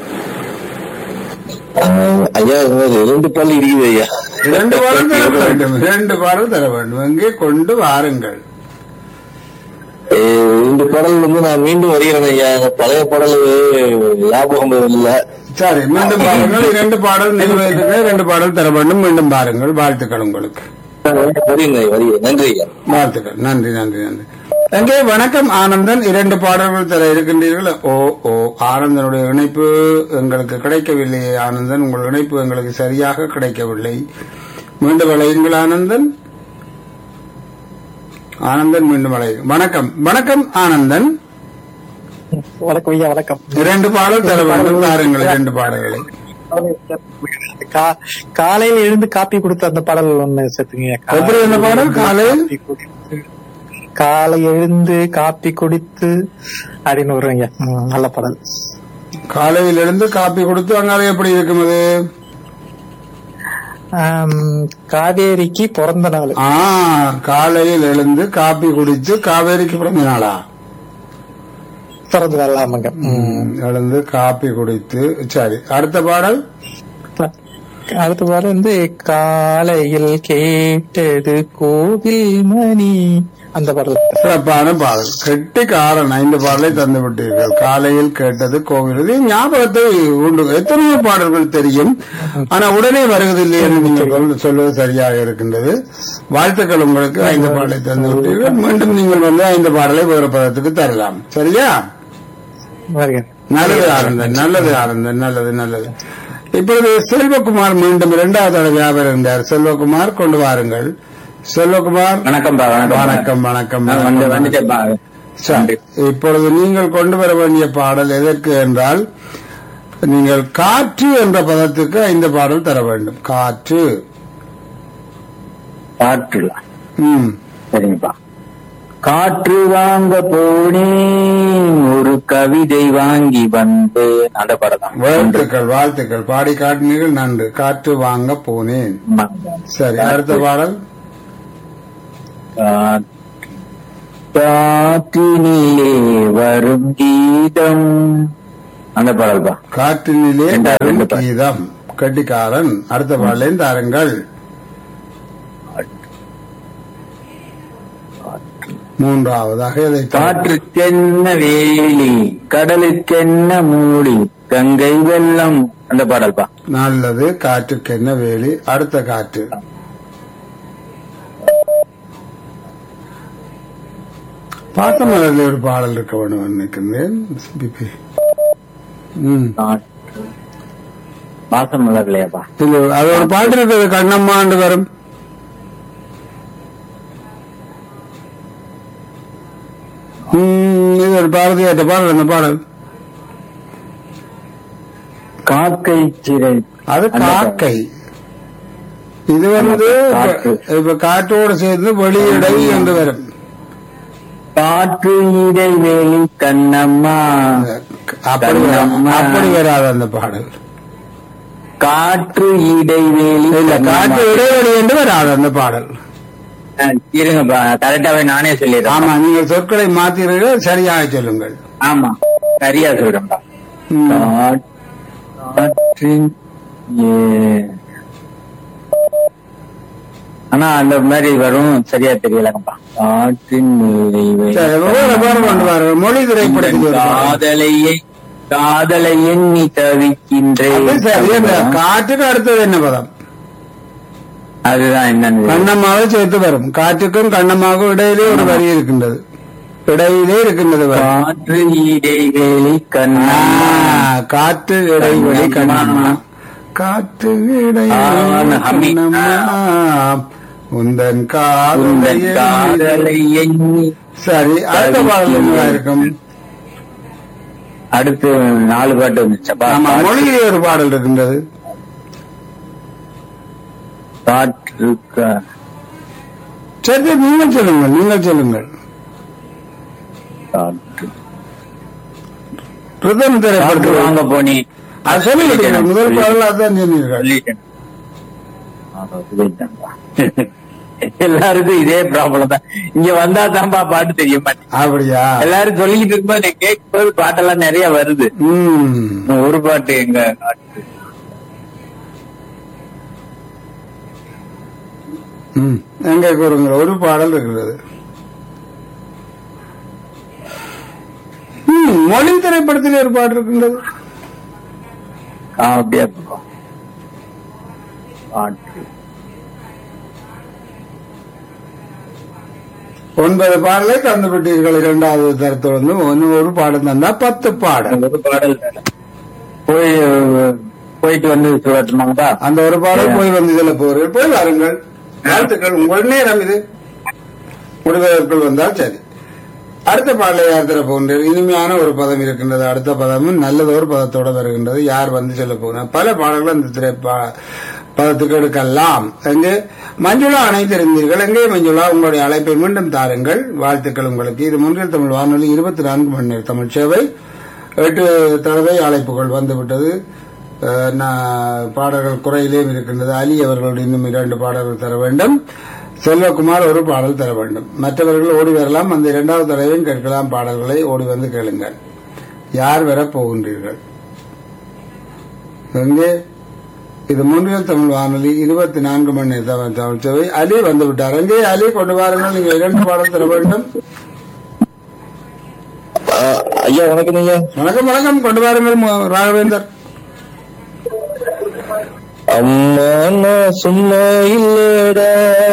ஆ, ஐயா இது ரெண்டு பாடல் இருக்குது ஐயா இரண்டு பாடல் தர வேண்டும் இரண்டு பாடல் தர வேண்டும் எங்கே கொண்டு வாருங்கள் ஏ, ரெண்டு பாடல் வந்து நான் மீண்டும் வருகிறேன் ஐயா இந்த பழைய பாடல் ஞாபகம் இல்ல சரி மீண்டும் பாருங்கள் இரண்டு பாடல் நிறைவேற்றுங்க இரண்டு பாடல் தர வேண்டும் மீண்டும் பாருங்கள் வாழ்த்துக்கள் உங்களுக்கு வருகிறேன் ஐயா, வருகிறேன் நன்றி ஐயா வாழ்த்துக்கள் நன்றி நன்றி நன்றி எங்கே வணக்கம் ஆனந்தன் இரண்டு பாடல்கள் தர இருக்கின்றீர்கள் ஓ ஓ ஆனந்தனுடைய இணைப்பு எங்களுக்கு கிடைக்கவில்லையே ஆனந்தன் உங்கள் இணைப்பு எங்களுக்கு சரியாக கிடைக்கவில்லை மீண்டும் அழையுங்கள் ஆனந்தன் ஆனந்தன் மீண்டும் அழையுங்க வணக்கம் வணக்கம் ஆனந்தன் வணக்கம் ஐயா வணக்கம் இரண்டு பாடல் தர வேண்டும் தாருங்கள் இரண்டு பாடல்களை கா- காலையில எழுந்து காப்பி கொடுத்த அந்த பாடல் ஒண்ணு சேர்த்துங்க எப்படி அந்த பாடல் காலையில் காலை எழுந்து காப்பி குடித்து அப்படின்னு வருவீங்க ம், நல்ல பாடல் காலையில் இருந்து காப்பி கொடுத்து அங்காலே எப்படி இருக்கும் அது ஆம், காவேரிக்கு பிறந்த நாள் ஆ காலையில் எழுந்து காப்பி குடித்து காவேரிக்கு பிறந்த நாளா பிறந்த நாள் ஆமாங்க ம். எழுந்து காப்பி குடித்து சரி அடுத்த பாடல் அடுத்த பாடல் வந்து காலையில் கேட்டது கோவில் மணி அந்த பாடல் சிறப்பான பாடல் கெட்டி காரணம் ஐந்து பாடலை தந்து விட்டீர்கள் காலையில் கேட்டது கோவில் இது ஞாபகத்தை உண்டு எத்தனையோ பாடல்கள் தெரியும் ஆனா உடனே வருவதில்லை என்று நீங்கள் சொல்- சொல்வது சரியாக இருக்கின்றது வாழ்த்துக்கள் உங்களுக்கு ஐந்து பாடலை தந்து விட்டீர்கள் மீண்டும் நீங்கள் வந்து ஐந்து பாடலை வேறு பதத்துக்கு தரலாம் சரியா வருகிறேன் நல்லது ஆனந்தன் நல்லது ஆனந்தன் நல்லது நல்லது இப்பொழுது செல்வகுமார் மீண்டும் இரண்டாவது தடவையாக வருகின்றார் செல்வகுமார் கொண்டு வாருங்கள் செல்வகுமார் வணக்கம் பா வணக்கம் வணக்கம் வணக்கம் நான் வந்து வந்துட்டேன் பா சரி. இப்பொழுது நீங்கள் கொண்டு வர வேண்டிய பாடல் எதற்கு என்றால் நீங்கள் காற்று என்ற பதத்துக்கு ஐந்து பாடல் தர வேண்டும் காற்று பாட்டு ம் சரிங்கப்பா காற்று வாங்க போனேன் ஒரு கவிதை வாங்கி வந்து அந்த படம் தான் வாழ்த்துக்கள் வாழ்த்துக்கள் பாடி காட்டினீர்கள் நன்று காற்று வாங்க போனேன் சரி அடுத்த பாடல் காற்று- காற்றினிலே வரும் கீதம் அந்த பாடல்பா காற்றினிலே ரெண்டா- வரும் ரெண்டு பாடல். கீதம் கட்டிக்காரன் அடுத்த பாடலையும் தாருங்கள் மூன்றாவதாக இதை தாருங்கள். காற்றுக்கென்ன வேலி கடலுக்கென்ன மூடி கங்கை வெள்ளம் அந்த பாடல்பா நல்லது காற்றுக்கு என்ன வேலி அடுத்த காற்று பாத்தமலர்ல ஒரு பாடல் இருக்க வேண்டும் நினைக்கின்றேன் பிபி. ம். காற்று மாசம் மலர்லையாப்பா இது அது ஒரு பாட்டு இருக்குது கண்ணம்மாண்டு வரும் ம், இது ஒரு பாரதியாட்ட பாடல் அந்த பாடல் காக்கை சிறை அது அந்த காக்கை இது வந்து காற்று. இப்ப காற்றோடு சேர்ந்து வெளியிடை என்று வரும் காற்று இடைவேளி கண்ணம்மா அப்படி வராது. கண்ணம்மா. அப்படி வராது அந்த பாடல் காற்று இடைவேளி இல்ல காற்று கண்ணம்மா. இடைவெளி என்று வராது அந்த பாடல் ஆ, இருங்கப்பா கரெக்டாவே நானே சொல்லிடுறேன் ஆமா நீங்கள் சொற்களை மாத்தீர்கள் சரியாக சொல்லுங்கள் ஆமா சரியா சொல்றேன்ப்பா ம். காற்- காற்றின் ஏ- ஆனா அந்த மாதிரி வரும் சரியா தெரியலங்கப்பா காற்றின் இடைவேளி சரி, வேற வேற கொண்டு வர மொழி திரைப்படத்தில் ஒரு பாடல். காதலையை காதலை எண்ணி அது சரி, தவிக்கின்றேன் அந்த காற்றுக்கு அடுத்தது என்ன பதம் அதுதான் என்னன்னு கண்ணம்மாவை சேர்த்து வரும் காற்றுக்கும் கண்ணம்மாவுக்கும் இடையிலே ஒரு வரி இருக்கின்றது இடையிலே இருக்கின்றது வரி. காற்று இடைவேளி ஆ, கண்ணா காற்று இடைவெளி கண்ணம்மா காற்று இடைவெளி ஆ, ஹம்மி. கண்ணம்மா உந்தன் காதலை உந்தன் காதலை எண்ணி சரி அடுத்த பாடல் என்னவா இருக்கும் அடுத்து நாலு பாட்டு வந்துச்சப்பா ஆமா மொழியிலே ஒரு பாடல் இருக்கின்றது காற்று கா- சரி நீங்கள் சொல்லுங்கள் நீங்கள் சொல்லுங்கள் காற்று ரிதம் காற்று திரைப்படத்தில் வாங்க போனி அது சொல்லிவிட்டீங்க முதல் பாடல் அதான் சொன்னீர்கள் சொல்லிட்டேன் ஆ, சொல்லிட்டேன்ப்பா. எல்லாருக்கும் இதே ப்ராப்ளம் தான் இங்க வந்தா தான்ப்பா பாட்டு தெரிய மாட்டேன் அப்படியா எல்லாரும் சொல்லிக்கிட்டு இருக்கும்போது எனக்கு கேட்கும்போது பாட்டெல்லாம் நிறைய வருது ம் இன்னும் ஒரு பாட்டு எங்க காற்று ம் எங்க கூறுங்கள் ஒரு பாடல் இருக்கிறது ம், மொழி திரைப்படத்தில் ஒரு பாடல் இருக்கின்றது ஆ, அப்படியே இருக்கும். காற்று ஒன்பது பாடலை கண்டுபிட்டீர்கள் இரண்டாவது தரத்தொடர்ந்து ஒன்னு ஒரு பாடல் தந்தா பத்து பாடல் ஒரு பாடல் தானே. போய் போயிட்டு வந்து சொல்லட்டுமாங்கப்பா அந்த ஒரு பாடல் போய் வந்து இதுல போறீர்கள் போய் வாருங்கள் வாழ்த்துக்கள் உங்கள் நேரம் இது முடிவதற்குள் வந்தால் சரி அடுத்த பாடலை யார் தர போகின்றது இனிமையான ஒரு பதம் இருக்கின்றது அடுத்த பதமும் நல்லதொரு பதத்தோட வருகின்றது யார் வந்து சொல்ல போகிறார் பல பாடல்கள் அந்த திரை பா- பதத்துக்கு எடுக்கலாம் எங்கே மஞ்சுளா அணைத்திருந்தீர்கள் எங்கே மஞ்சுளா உங்களுடைய அழைப்பை மீண்டும் தாருங்கள் வாழ்த்துக்கள் உங்களுக்கு இது முன்னில் தமிழ் வானொலி இருபத்தி நான்கு மணி நேர தமிழ் சேவை எட்டு தடவை அழைப்புகள் வந்துவிட்டது அஹ், நான் பாடல்கள் குறையிலேயும் இருக்கின்றது அலி அவர்கள் இன்னும் இரண்டு பாடல்கள் தர வேண்டும் செல்வகுமார் ஒரு பாடல் தர வேண்டும் மற்றவர்கள் ஓடி வரலாம் அந்த இரண்டாவது தடவையும் கேட்கலாம் பாடல்களை ஓடி வந்து கேளுங்கள் யார் வர போகின்றீர்கள் எங்கே இது முன்னில் தமிழ் வானொலி இருபத்தி நான்கு மணி நேர தமிழ் தமிழ் சேவை அலி வந்து விட்டார் எங்கே அலி கொண்டு வாருங்கள் நீங்கள் இரண்டு பாடல் தர வேண்டும் ஆ, ஐயா வணக்கம் ஐயா வணக்கம் வணக்கம் கொண்டு வாருங்கள் மு- ராகவேந்தர் அம்மா நான் சும்மா இல்லடா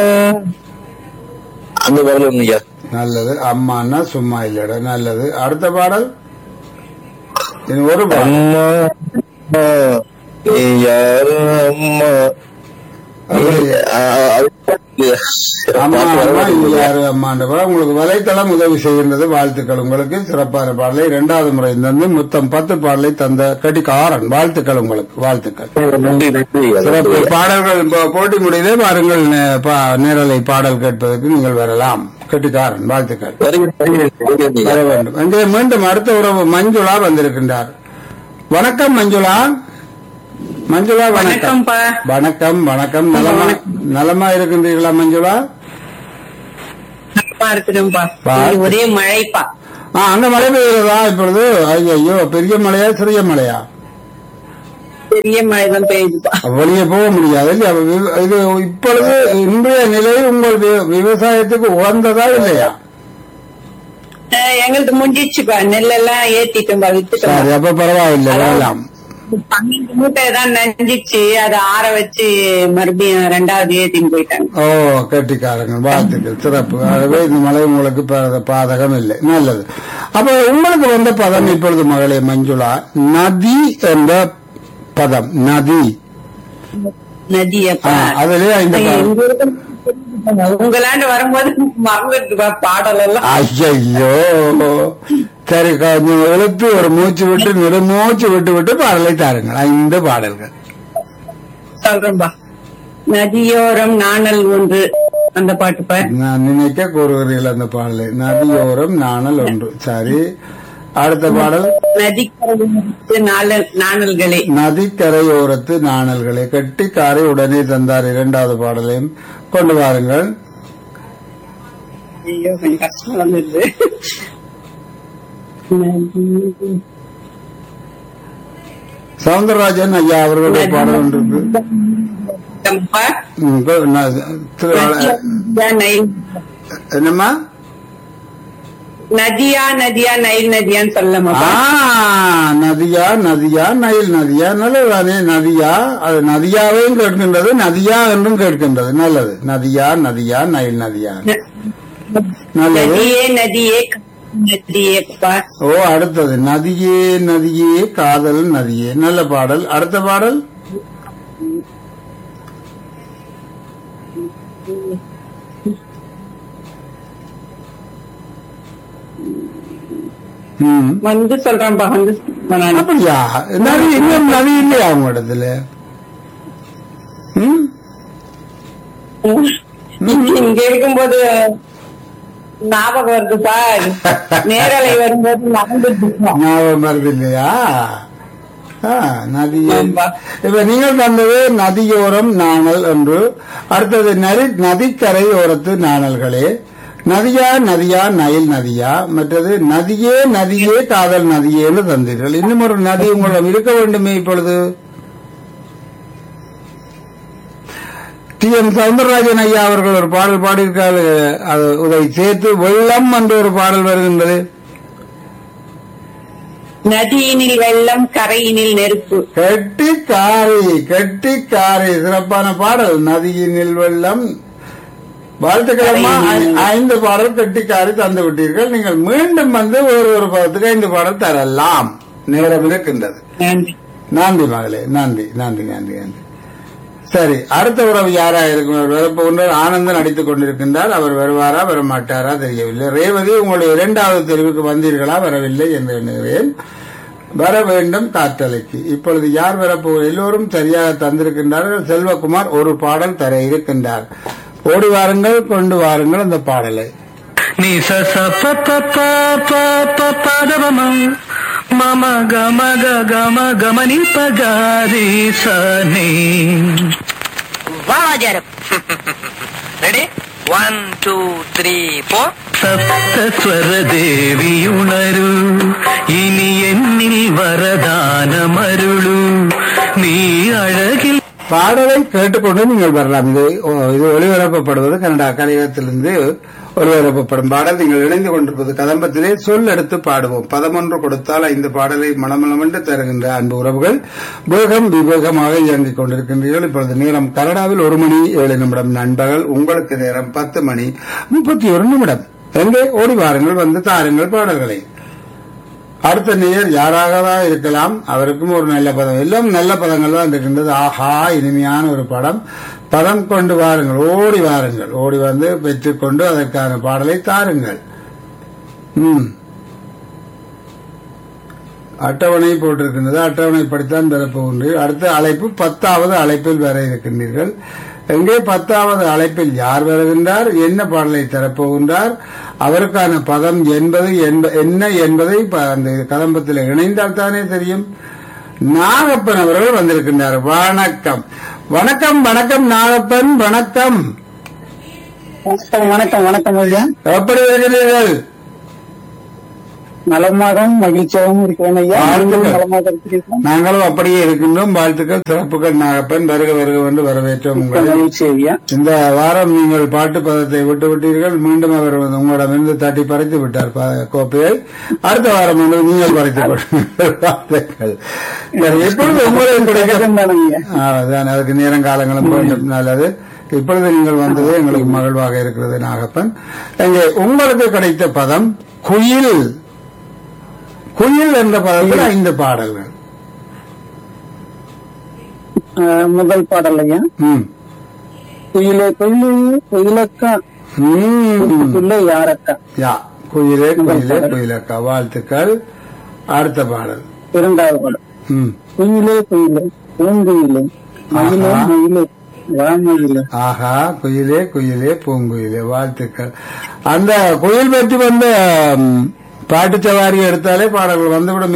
அந்த பாடல் ஐயா நல்லது அம்மான்னா சும்மா இல்லடா நல்லது அடுத்த பாடல் இது ஒரு பாடல் அம்மா அம்மா, நீ யாரு அம்மா அப்படியே. ஆ, அது அம்மா பாட்டு வர அம்மா இது மாட்டேங்குது. யாரு அம்மான்ற பாடல் உங்களுக்கு வலைத்தளம் உதவி செய்கின்றது வாழ்த்துக்கள் உங்களுக்கு சிறப்பான பாடலை இரண்டாவது முறை தந்து மொத்தம் பத்து பாடலை தந்த கட்டிக்காரன் வாழ்த்துக்கள் உங்களுக்கு வாழ்த்துக்கள் நன்றி நன்றி ஐயா, சிறப்பு நன்றி ஐயா. பாடல்கள் இப்போ போட்டி முடியலே பாருங்கள் நே- பா- நேரலை பாடல் கேட்பதற்கு நீங்கள் வரலாம் கெட்டிக்காரன் வாழ்த்துக்கள் வருகிறேன் வருகிறேன் வருகிறேன் ஐயா. வர வேண்டும் இங்கே மீண்டும் அடுத்த உறவு மஞ்சுளா வந்திருக்கின்றார் வணக்கம் மஞ்சுளா மஞ்சுளா வணக்கம் வணக்கம்ப்பா. வணக்கம் வணக்கம் நலமா நலமா இருக்கின்றீர்களா மஞ்சுளா நலமா இருக்குதுப்பா பா. இங்க ஒரே மழைப்பா ஆ அங்க மழை பெய்கிறதா இப்பொழுது ஐயோ பெரிய மழையா சிறிய மழையா பெரிய மழை தான் பெய்யுதுப்பா வெளியே போக முடியாது இல்லையா? வி- இது இப்பொழுது இன்றைய நிலை உங்கள் வி- விவசாயத்துக்கு உகந்ததா இல்லையா அஹ், எங்களுக்கு முடிஞ்சிச்சுப்பா நெல்லெல்லாம் ஏத்திட்டோம்பா வித்துட்டோம் சரி அப்ப பரவாயில்லை வேளாம் பன்னெண்டு மூட்டை தான் நஞ்சிச்சு அதை ஆற வச்சு மறுபடியும் ரெண்டாவது ஏத்தின்னு போயிட்டாங்க ஓ கெட்டிக்காரங்க வாழ்த்துக்கள் சிறப்பு ஆகவே இந்த மழை உங்களுக்கு பா- பாதகம் இல்லை நல்லது அப்ப உங்களுக்கு வந்த பதம் இப்பொழுது மகளே மஞ்சுளா நதி என்ற பதம் நதி நதியப்பா ஆ, அதிலே ஐந்து ஐயா, பா- இங்க இருக்கும் உங்களாண்டு வரும்போது மறந்துட்டுப்பா பாடல் எல்லாம் ஐயோ சரி கொஞ்சம் இழுத்து ஒரு மூச்சு விட்டு நெடுமூச்சு விட்டு விட்டு பாடலை தாருங்கள் ஐந்து பாடல்கள் சொல்றேன்பா நதியோரம் நாணல் ஒன்று அந்த பாட்டுப்பா நான் நினைக்க கூறுகிறீர்கள் அந்த பாடலை நதியோரம் நாணல் ஒன்று சரி அடுத்த பாடல் நதிக்கரை நாளல் நாணல்களே நதிக்கரையோரத்து நாணல்களை கெட்டிக்காரை உடனே தந்தார் இரண்டாவது பாடலையும் கொண்டு வாருங்கள் ஐயோ கொஞ்சம் கஷ்டம் வந்துருது நதி- சவுந்தரராஜன் ஐயா அவர்களுடைய பாடல் ஒன்று இருக்கு அப்பா, ம், இப்ப நான் திரு- நதியா நைல் என்னம்மா நதியா நதியா நைல் நதியான்னு ஆ சொல்லமாப்பா நதியா நதியா நயில் நதியா நல்லதுதானே நதியா அது நதியாவையும் கேட்கின்றது நதியா என்றும் கேட்கின்றது நல்லது நதியா நதியா நயில் நதியா நல்லது நதியே நதியே நதியேப்பா ஓ அடுத்தது நதியே நதியே காதல் நதியே நல்ல பாடல் அடுத்த பாடல் ம். வந்து சொல்றேன்ப்பா வந்து நான் அப்படியா நதி இன்னும் நதி இல்லையா அவங்க இடத்துல ம்? இங்க இருக்கும்போது ஞாபகம் வருதுப்பா நேரலை வரும்போது நடந்துட்டு ஞாபகம் வருது இல்லையா ஆ, நதியே ஆமா. இப்ப நீங்கள் தந்தது நதியோரம் நாணல் என்று அடுத்தது நரி நதிக்கரை ஓரத்து நாணல்களே நதியா நதியா நயில் நதியா மற்றது நதியே நதியே காதல் நதியேன்னு தந்தீர்கள் இன்னும் ஒரு நதி உங்களிடம் இருக்க வேண்டுமே இப்பொழுது டி எம் சவுந்தரராஜன் ஐயா அவர்கள் ஒரு பாடல் பாடியிருக்காரு அது அதை சேர்த்து வெள்ளம் என்று ஒரு பாடல் வருகின்றது நதியினில் வெள்ளம் கரையினில் நெருப்பு கெட்டிக்காரி கெட்டிக்காரி சிறப்பான பாடல் நதியினில் வெள்ளம் வாழ்த்துக்கிழமா ஐந்து பாடல் கெட்டிக்காரி தந்து விட்டீர்கள் நீங்கள் மீண்டும் வந்து ஒரு ஒரு பதத்துக்கு ஐந்து பாடல் தரலாம் நேரம் இருக்கின்றது நன்றி நன்றி மகளே நன்றி நன்றி நன்றி நன்றி சரி அடுத்த உறவு யாரா இருக்கும் வரப்போகின்றார் ஆனந்தன் அடித்துக் கொண்டிருக்கின்றார் அவர் வருவாரா வர மாட்டாரா தெரியவில்லை ரேவதி உங்களுடைய இரண்டாவது தெரிவுக்கு வந்தீர்களா வரவில்லை என்று எண்ணுகிறேன் வர வேண்டும் காற்றலைக்கு இப்பொழுது யார் வரப்போ எல்லோரும் சரியாக தந்திருக்கின்றார்கள் செல்வகுமார் ஒரு பாடல் தர இருக்கின்றார் ஓடி வாருங்கள் கொண்டு வாருங்கள் அந்த பாடலை ni sa sa pa pa pa pa pa pa da ba ma ma ma ga ma ga ga ma ga ma ni pa ga re sa ni ready one two three four സപ്തസ്വര ദേവിയുണരു ഇനി എന്നിൽ വരദാനമരുളു നീ അഴകിൽ பாடலை கேட்டுக்கொண்டு நீங்கள் வரலாம் இது ஓ, இது ஒளிபரப்பப்படுவது கனடா கலையகத்திலிருந்து ஒளிபரப்பப்படும் பாடல் நீங்கள் இணைந்து கொண்டிருப்பது கதம்பத்திலே சொல் எடுத்து பாடுவோம் பதமொன்று கொடுத்தால் ஐந்து பாடலை மளமளமென்று தருகின்ற அன்பு உறவுகள் வேகம் விவேகமாக இயங்கிக் கொண்டிருக்கின்றீர்கள் இப்பொழுது நேரம் கனடாவில் ஒரு மணி ஏழு நிமிடம் நண்பகல் உங்களுக்கு நேரம் பத்து மணி முப்பத்தி ஒரு நிமிடம் எங்கே ஓடி வாருங்கள் வந்து தாருங்கள் பாடல்களை அடுத்த நேயர் யாராகதான் இருக்கலாம் அவருக்கும் ஒரு நல்ல பதம் எல்லாம் நல்ல பதங்கள் தான் இருக்கின்றது ஆஹா இனிமையான ஒரு படம் பதம் கொண்டு வாருங்கள் ஓடி வாருங்கள் ஓடி வந்து பெற்றுக்கொண்டு அதற்கான பாடலை தாருங்கள் ம் அட்டவணை போட்டிருக்கின்றது அட்டவணை படித்தான் பெறப்போகின்றீர்கள் அடுத்த அழைப்பு பத்தாவது அழைப்பில் வர இருக்கின்றீர்கள் எங்கே பத்தாவது அழைப்பில் யார் வருகின்றார் என்ன பாடலை தரப்போகின்றார் அவருக்கான பதம் என்பது என்ப- என்ன என்பதை ப- அந்த கதம்பத்தில் இணைந்தால் தானே தெரியும் நாகப்பன் அவர்கள் வந்திருக்கின்றார் வணக்கம் வணக்கம் வணக்கம் நாகப்பன் வணக்கம் வணக்கம் வணக்கம் வணக்கம் ஐயா எப்படி இருக்கிறீர்கள் நலமாகவும் மகிழ்ச்சியாகவும் இருக்கிறேன் ஐயா வாழ்த்துக்கள். நீங்களும் நலமாக இருக்கிறீர்களா நாங்களும் அப்படியே இருக்கின்றோம் வாழ்த்துக்கள் சிறப்புகள் நாகப்பன் வருக வருக என்று வரவேற்றோம் உங்களை மகிழ்ச்சி ஐயா இந்த வாரம் நீங்கள் பாட்டு பதத்தை விட்டு விட்டீர்கள் மீண்டும் அவர் வந்து உங்களிடமிருந்து தட்டி பறித்து விட்டார் ப- கோப்பையை அடுத்த வாரம் வந்து நீங்கள் பறித்துக் கொள்ளுங்கள் வாழ்த்துக்கள். சரி, எப்பொழுது உங்களுக்கு கிடைக்கும் தானங்க ஆ, அதான் அதுக்கு நேரம் காலங்களும் வேண்டும் நல்லது இப்பொழுது நீங்கள் வந்தது எங்களுக்கு மகிழ்வாக இருக்கிறது நாகப்பன் இங்கே உங்களுக்கு கிடைத்த பதம் குயில் குயில் என்ற பதத்தில் ஐந்து பாடல்கள் முதல் பாடல் ஐயா ம். குயிலே குயிலே குயிலக்கா ம். குயிலே யாரக்கா யா குயிலே குயிலே குயிலக்கா வாழ்த்துக்கள் அடுத்த பாடல் இரண்டாவது பாடல் ம். குயிலே குயிலே பூங்குயிலே மயிலே ஆஹா. மயிலே வாமயிலே ஆஹா குயிலே குயிலே பூங்குயிலே வாழ்த்துக்கள் அந்த குயில் பற்றி வந்த ம், பாட்டுச் சவாரி எடுத்தாலே பாடல்கள் வந்துவிடுமே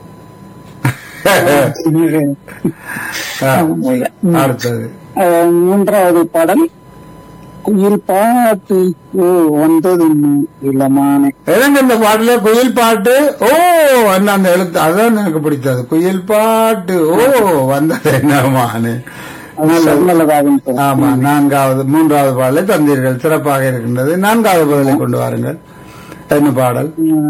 ஆ, அடுத்தது அஹ், மூன்றாவது பாடல் குயில் பாட்டு ஓ வந்தது இளமான எனக்கு இந்த பாட்டுல குயில் பாட்டு ஓ அந்த அந்த எழுத்து அதான் எனக்கு பிடித்தது குயில் பாட்டு ஓ வந்தது என்னமானு நல்லது நல்லதாகும் சார் ஆமா நான்காவது மூன்றாவது பாடலை தந்தீர்கள் சிறப்பாக இருக்கின்றது நான்காவது பாடலை கொண்டு வாருங்கள் என்ன பாடல்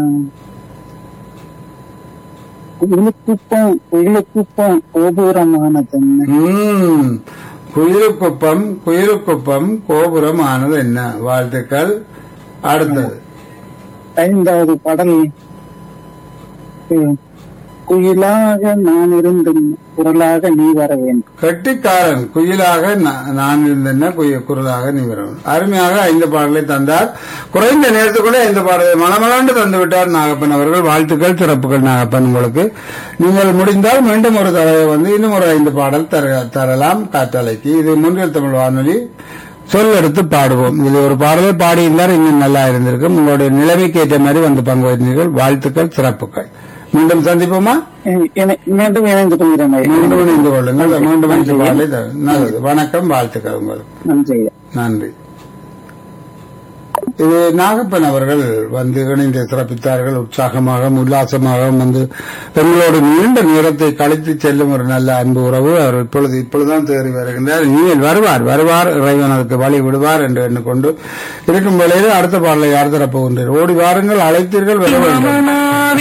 குயிலுக்குப்பம் குயிலுக்குப்பம் கோபுரமானது ம். குயிலுக்குப்பம் குயிலுக்குப்பம் கோபுரம் ஆனது என்ன வாழ்த்துக்கள் அடுத்தது ஐந்தாவது பாடல் கு- குயிலாக நான் இருந்தும் குரலாக நீ வர வேண்டும் கெட்டிக்காரன் குயிலாக நா- நான் இருந்தேன்னா குய குரலாக நீ வரணும் அருமையாக ஐந்து பாடலை தந்தார் குறைந்த நேரத்துக்குள்ளே ஐந்து பாடலை மனமலாண்டு தந்து விட்டார் நாகப்பன் அவர்கள் வாழ்த்துக்கள் சிறப்புகள் நாகப்பன் உங்களுக்கு நீங்கள் முடிந்தால் மீண்டும் ஒரு தடவை வந்து இன்னும் ஒரு ஐந்து பாடல் தர- தரலாம் காற்றலைக்கு இது முன்னில் தமிழ் வானொலி சொல் எடுத்து பாடுவோம் இது ஒரு பாடலை பாடியிருந்தால் இன்னும் நல்லா இருந்திருக்கும் உங்களுடைய நிலைமைக்கு ஏற்ற மாதிரி வந்து பங்கு பெற்றீர்கள் வாழ்த்துக்கள் சிறப்புகள் மீண்டும் சந்திப்போமா இ- இணை- மீண்டும் இணைந்து கொள்கிறேன் ஐயா. மீண்டும் இணைந்து கொள்ளுங்கள் மீண்டும் ஐந்து பாடலை தரும். நல்லது வணக்கம் வாழ்த்துக்கள் உங்களுக்கு நன்றி ஐயா. நன்றி இது நாகப்பன் அவர்கள் வந்து இணைந்து சிறப்பித்தார்கள் உற்சாகமாக உல்லாசமாக வந்து பெண்களோடு நீண்ட நேரத்தை கழித்து செல்லும் ஒரு நல்ல அன்பு உறவு அவர் இப்பொழுது இப்பொழுதுதான் தேறி வருகின்றார் இனிமேல் வருவார் வருவார் இறைவன் அதற்கு வழி விடுவார் என்று எண்ணிக்கொண்டு இருக்கும் வேளையில் அடுத்த பாடலை யார் தரப்போகின்றீர் ஓடி வாருங்கள் அழைத்தீர்கள் வர வேண்டும்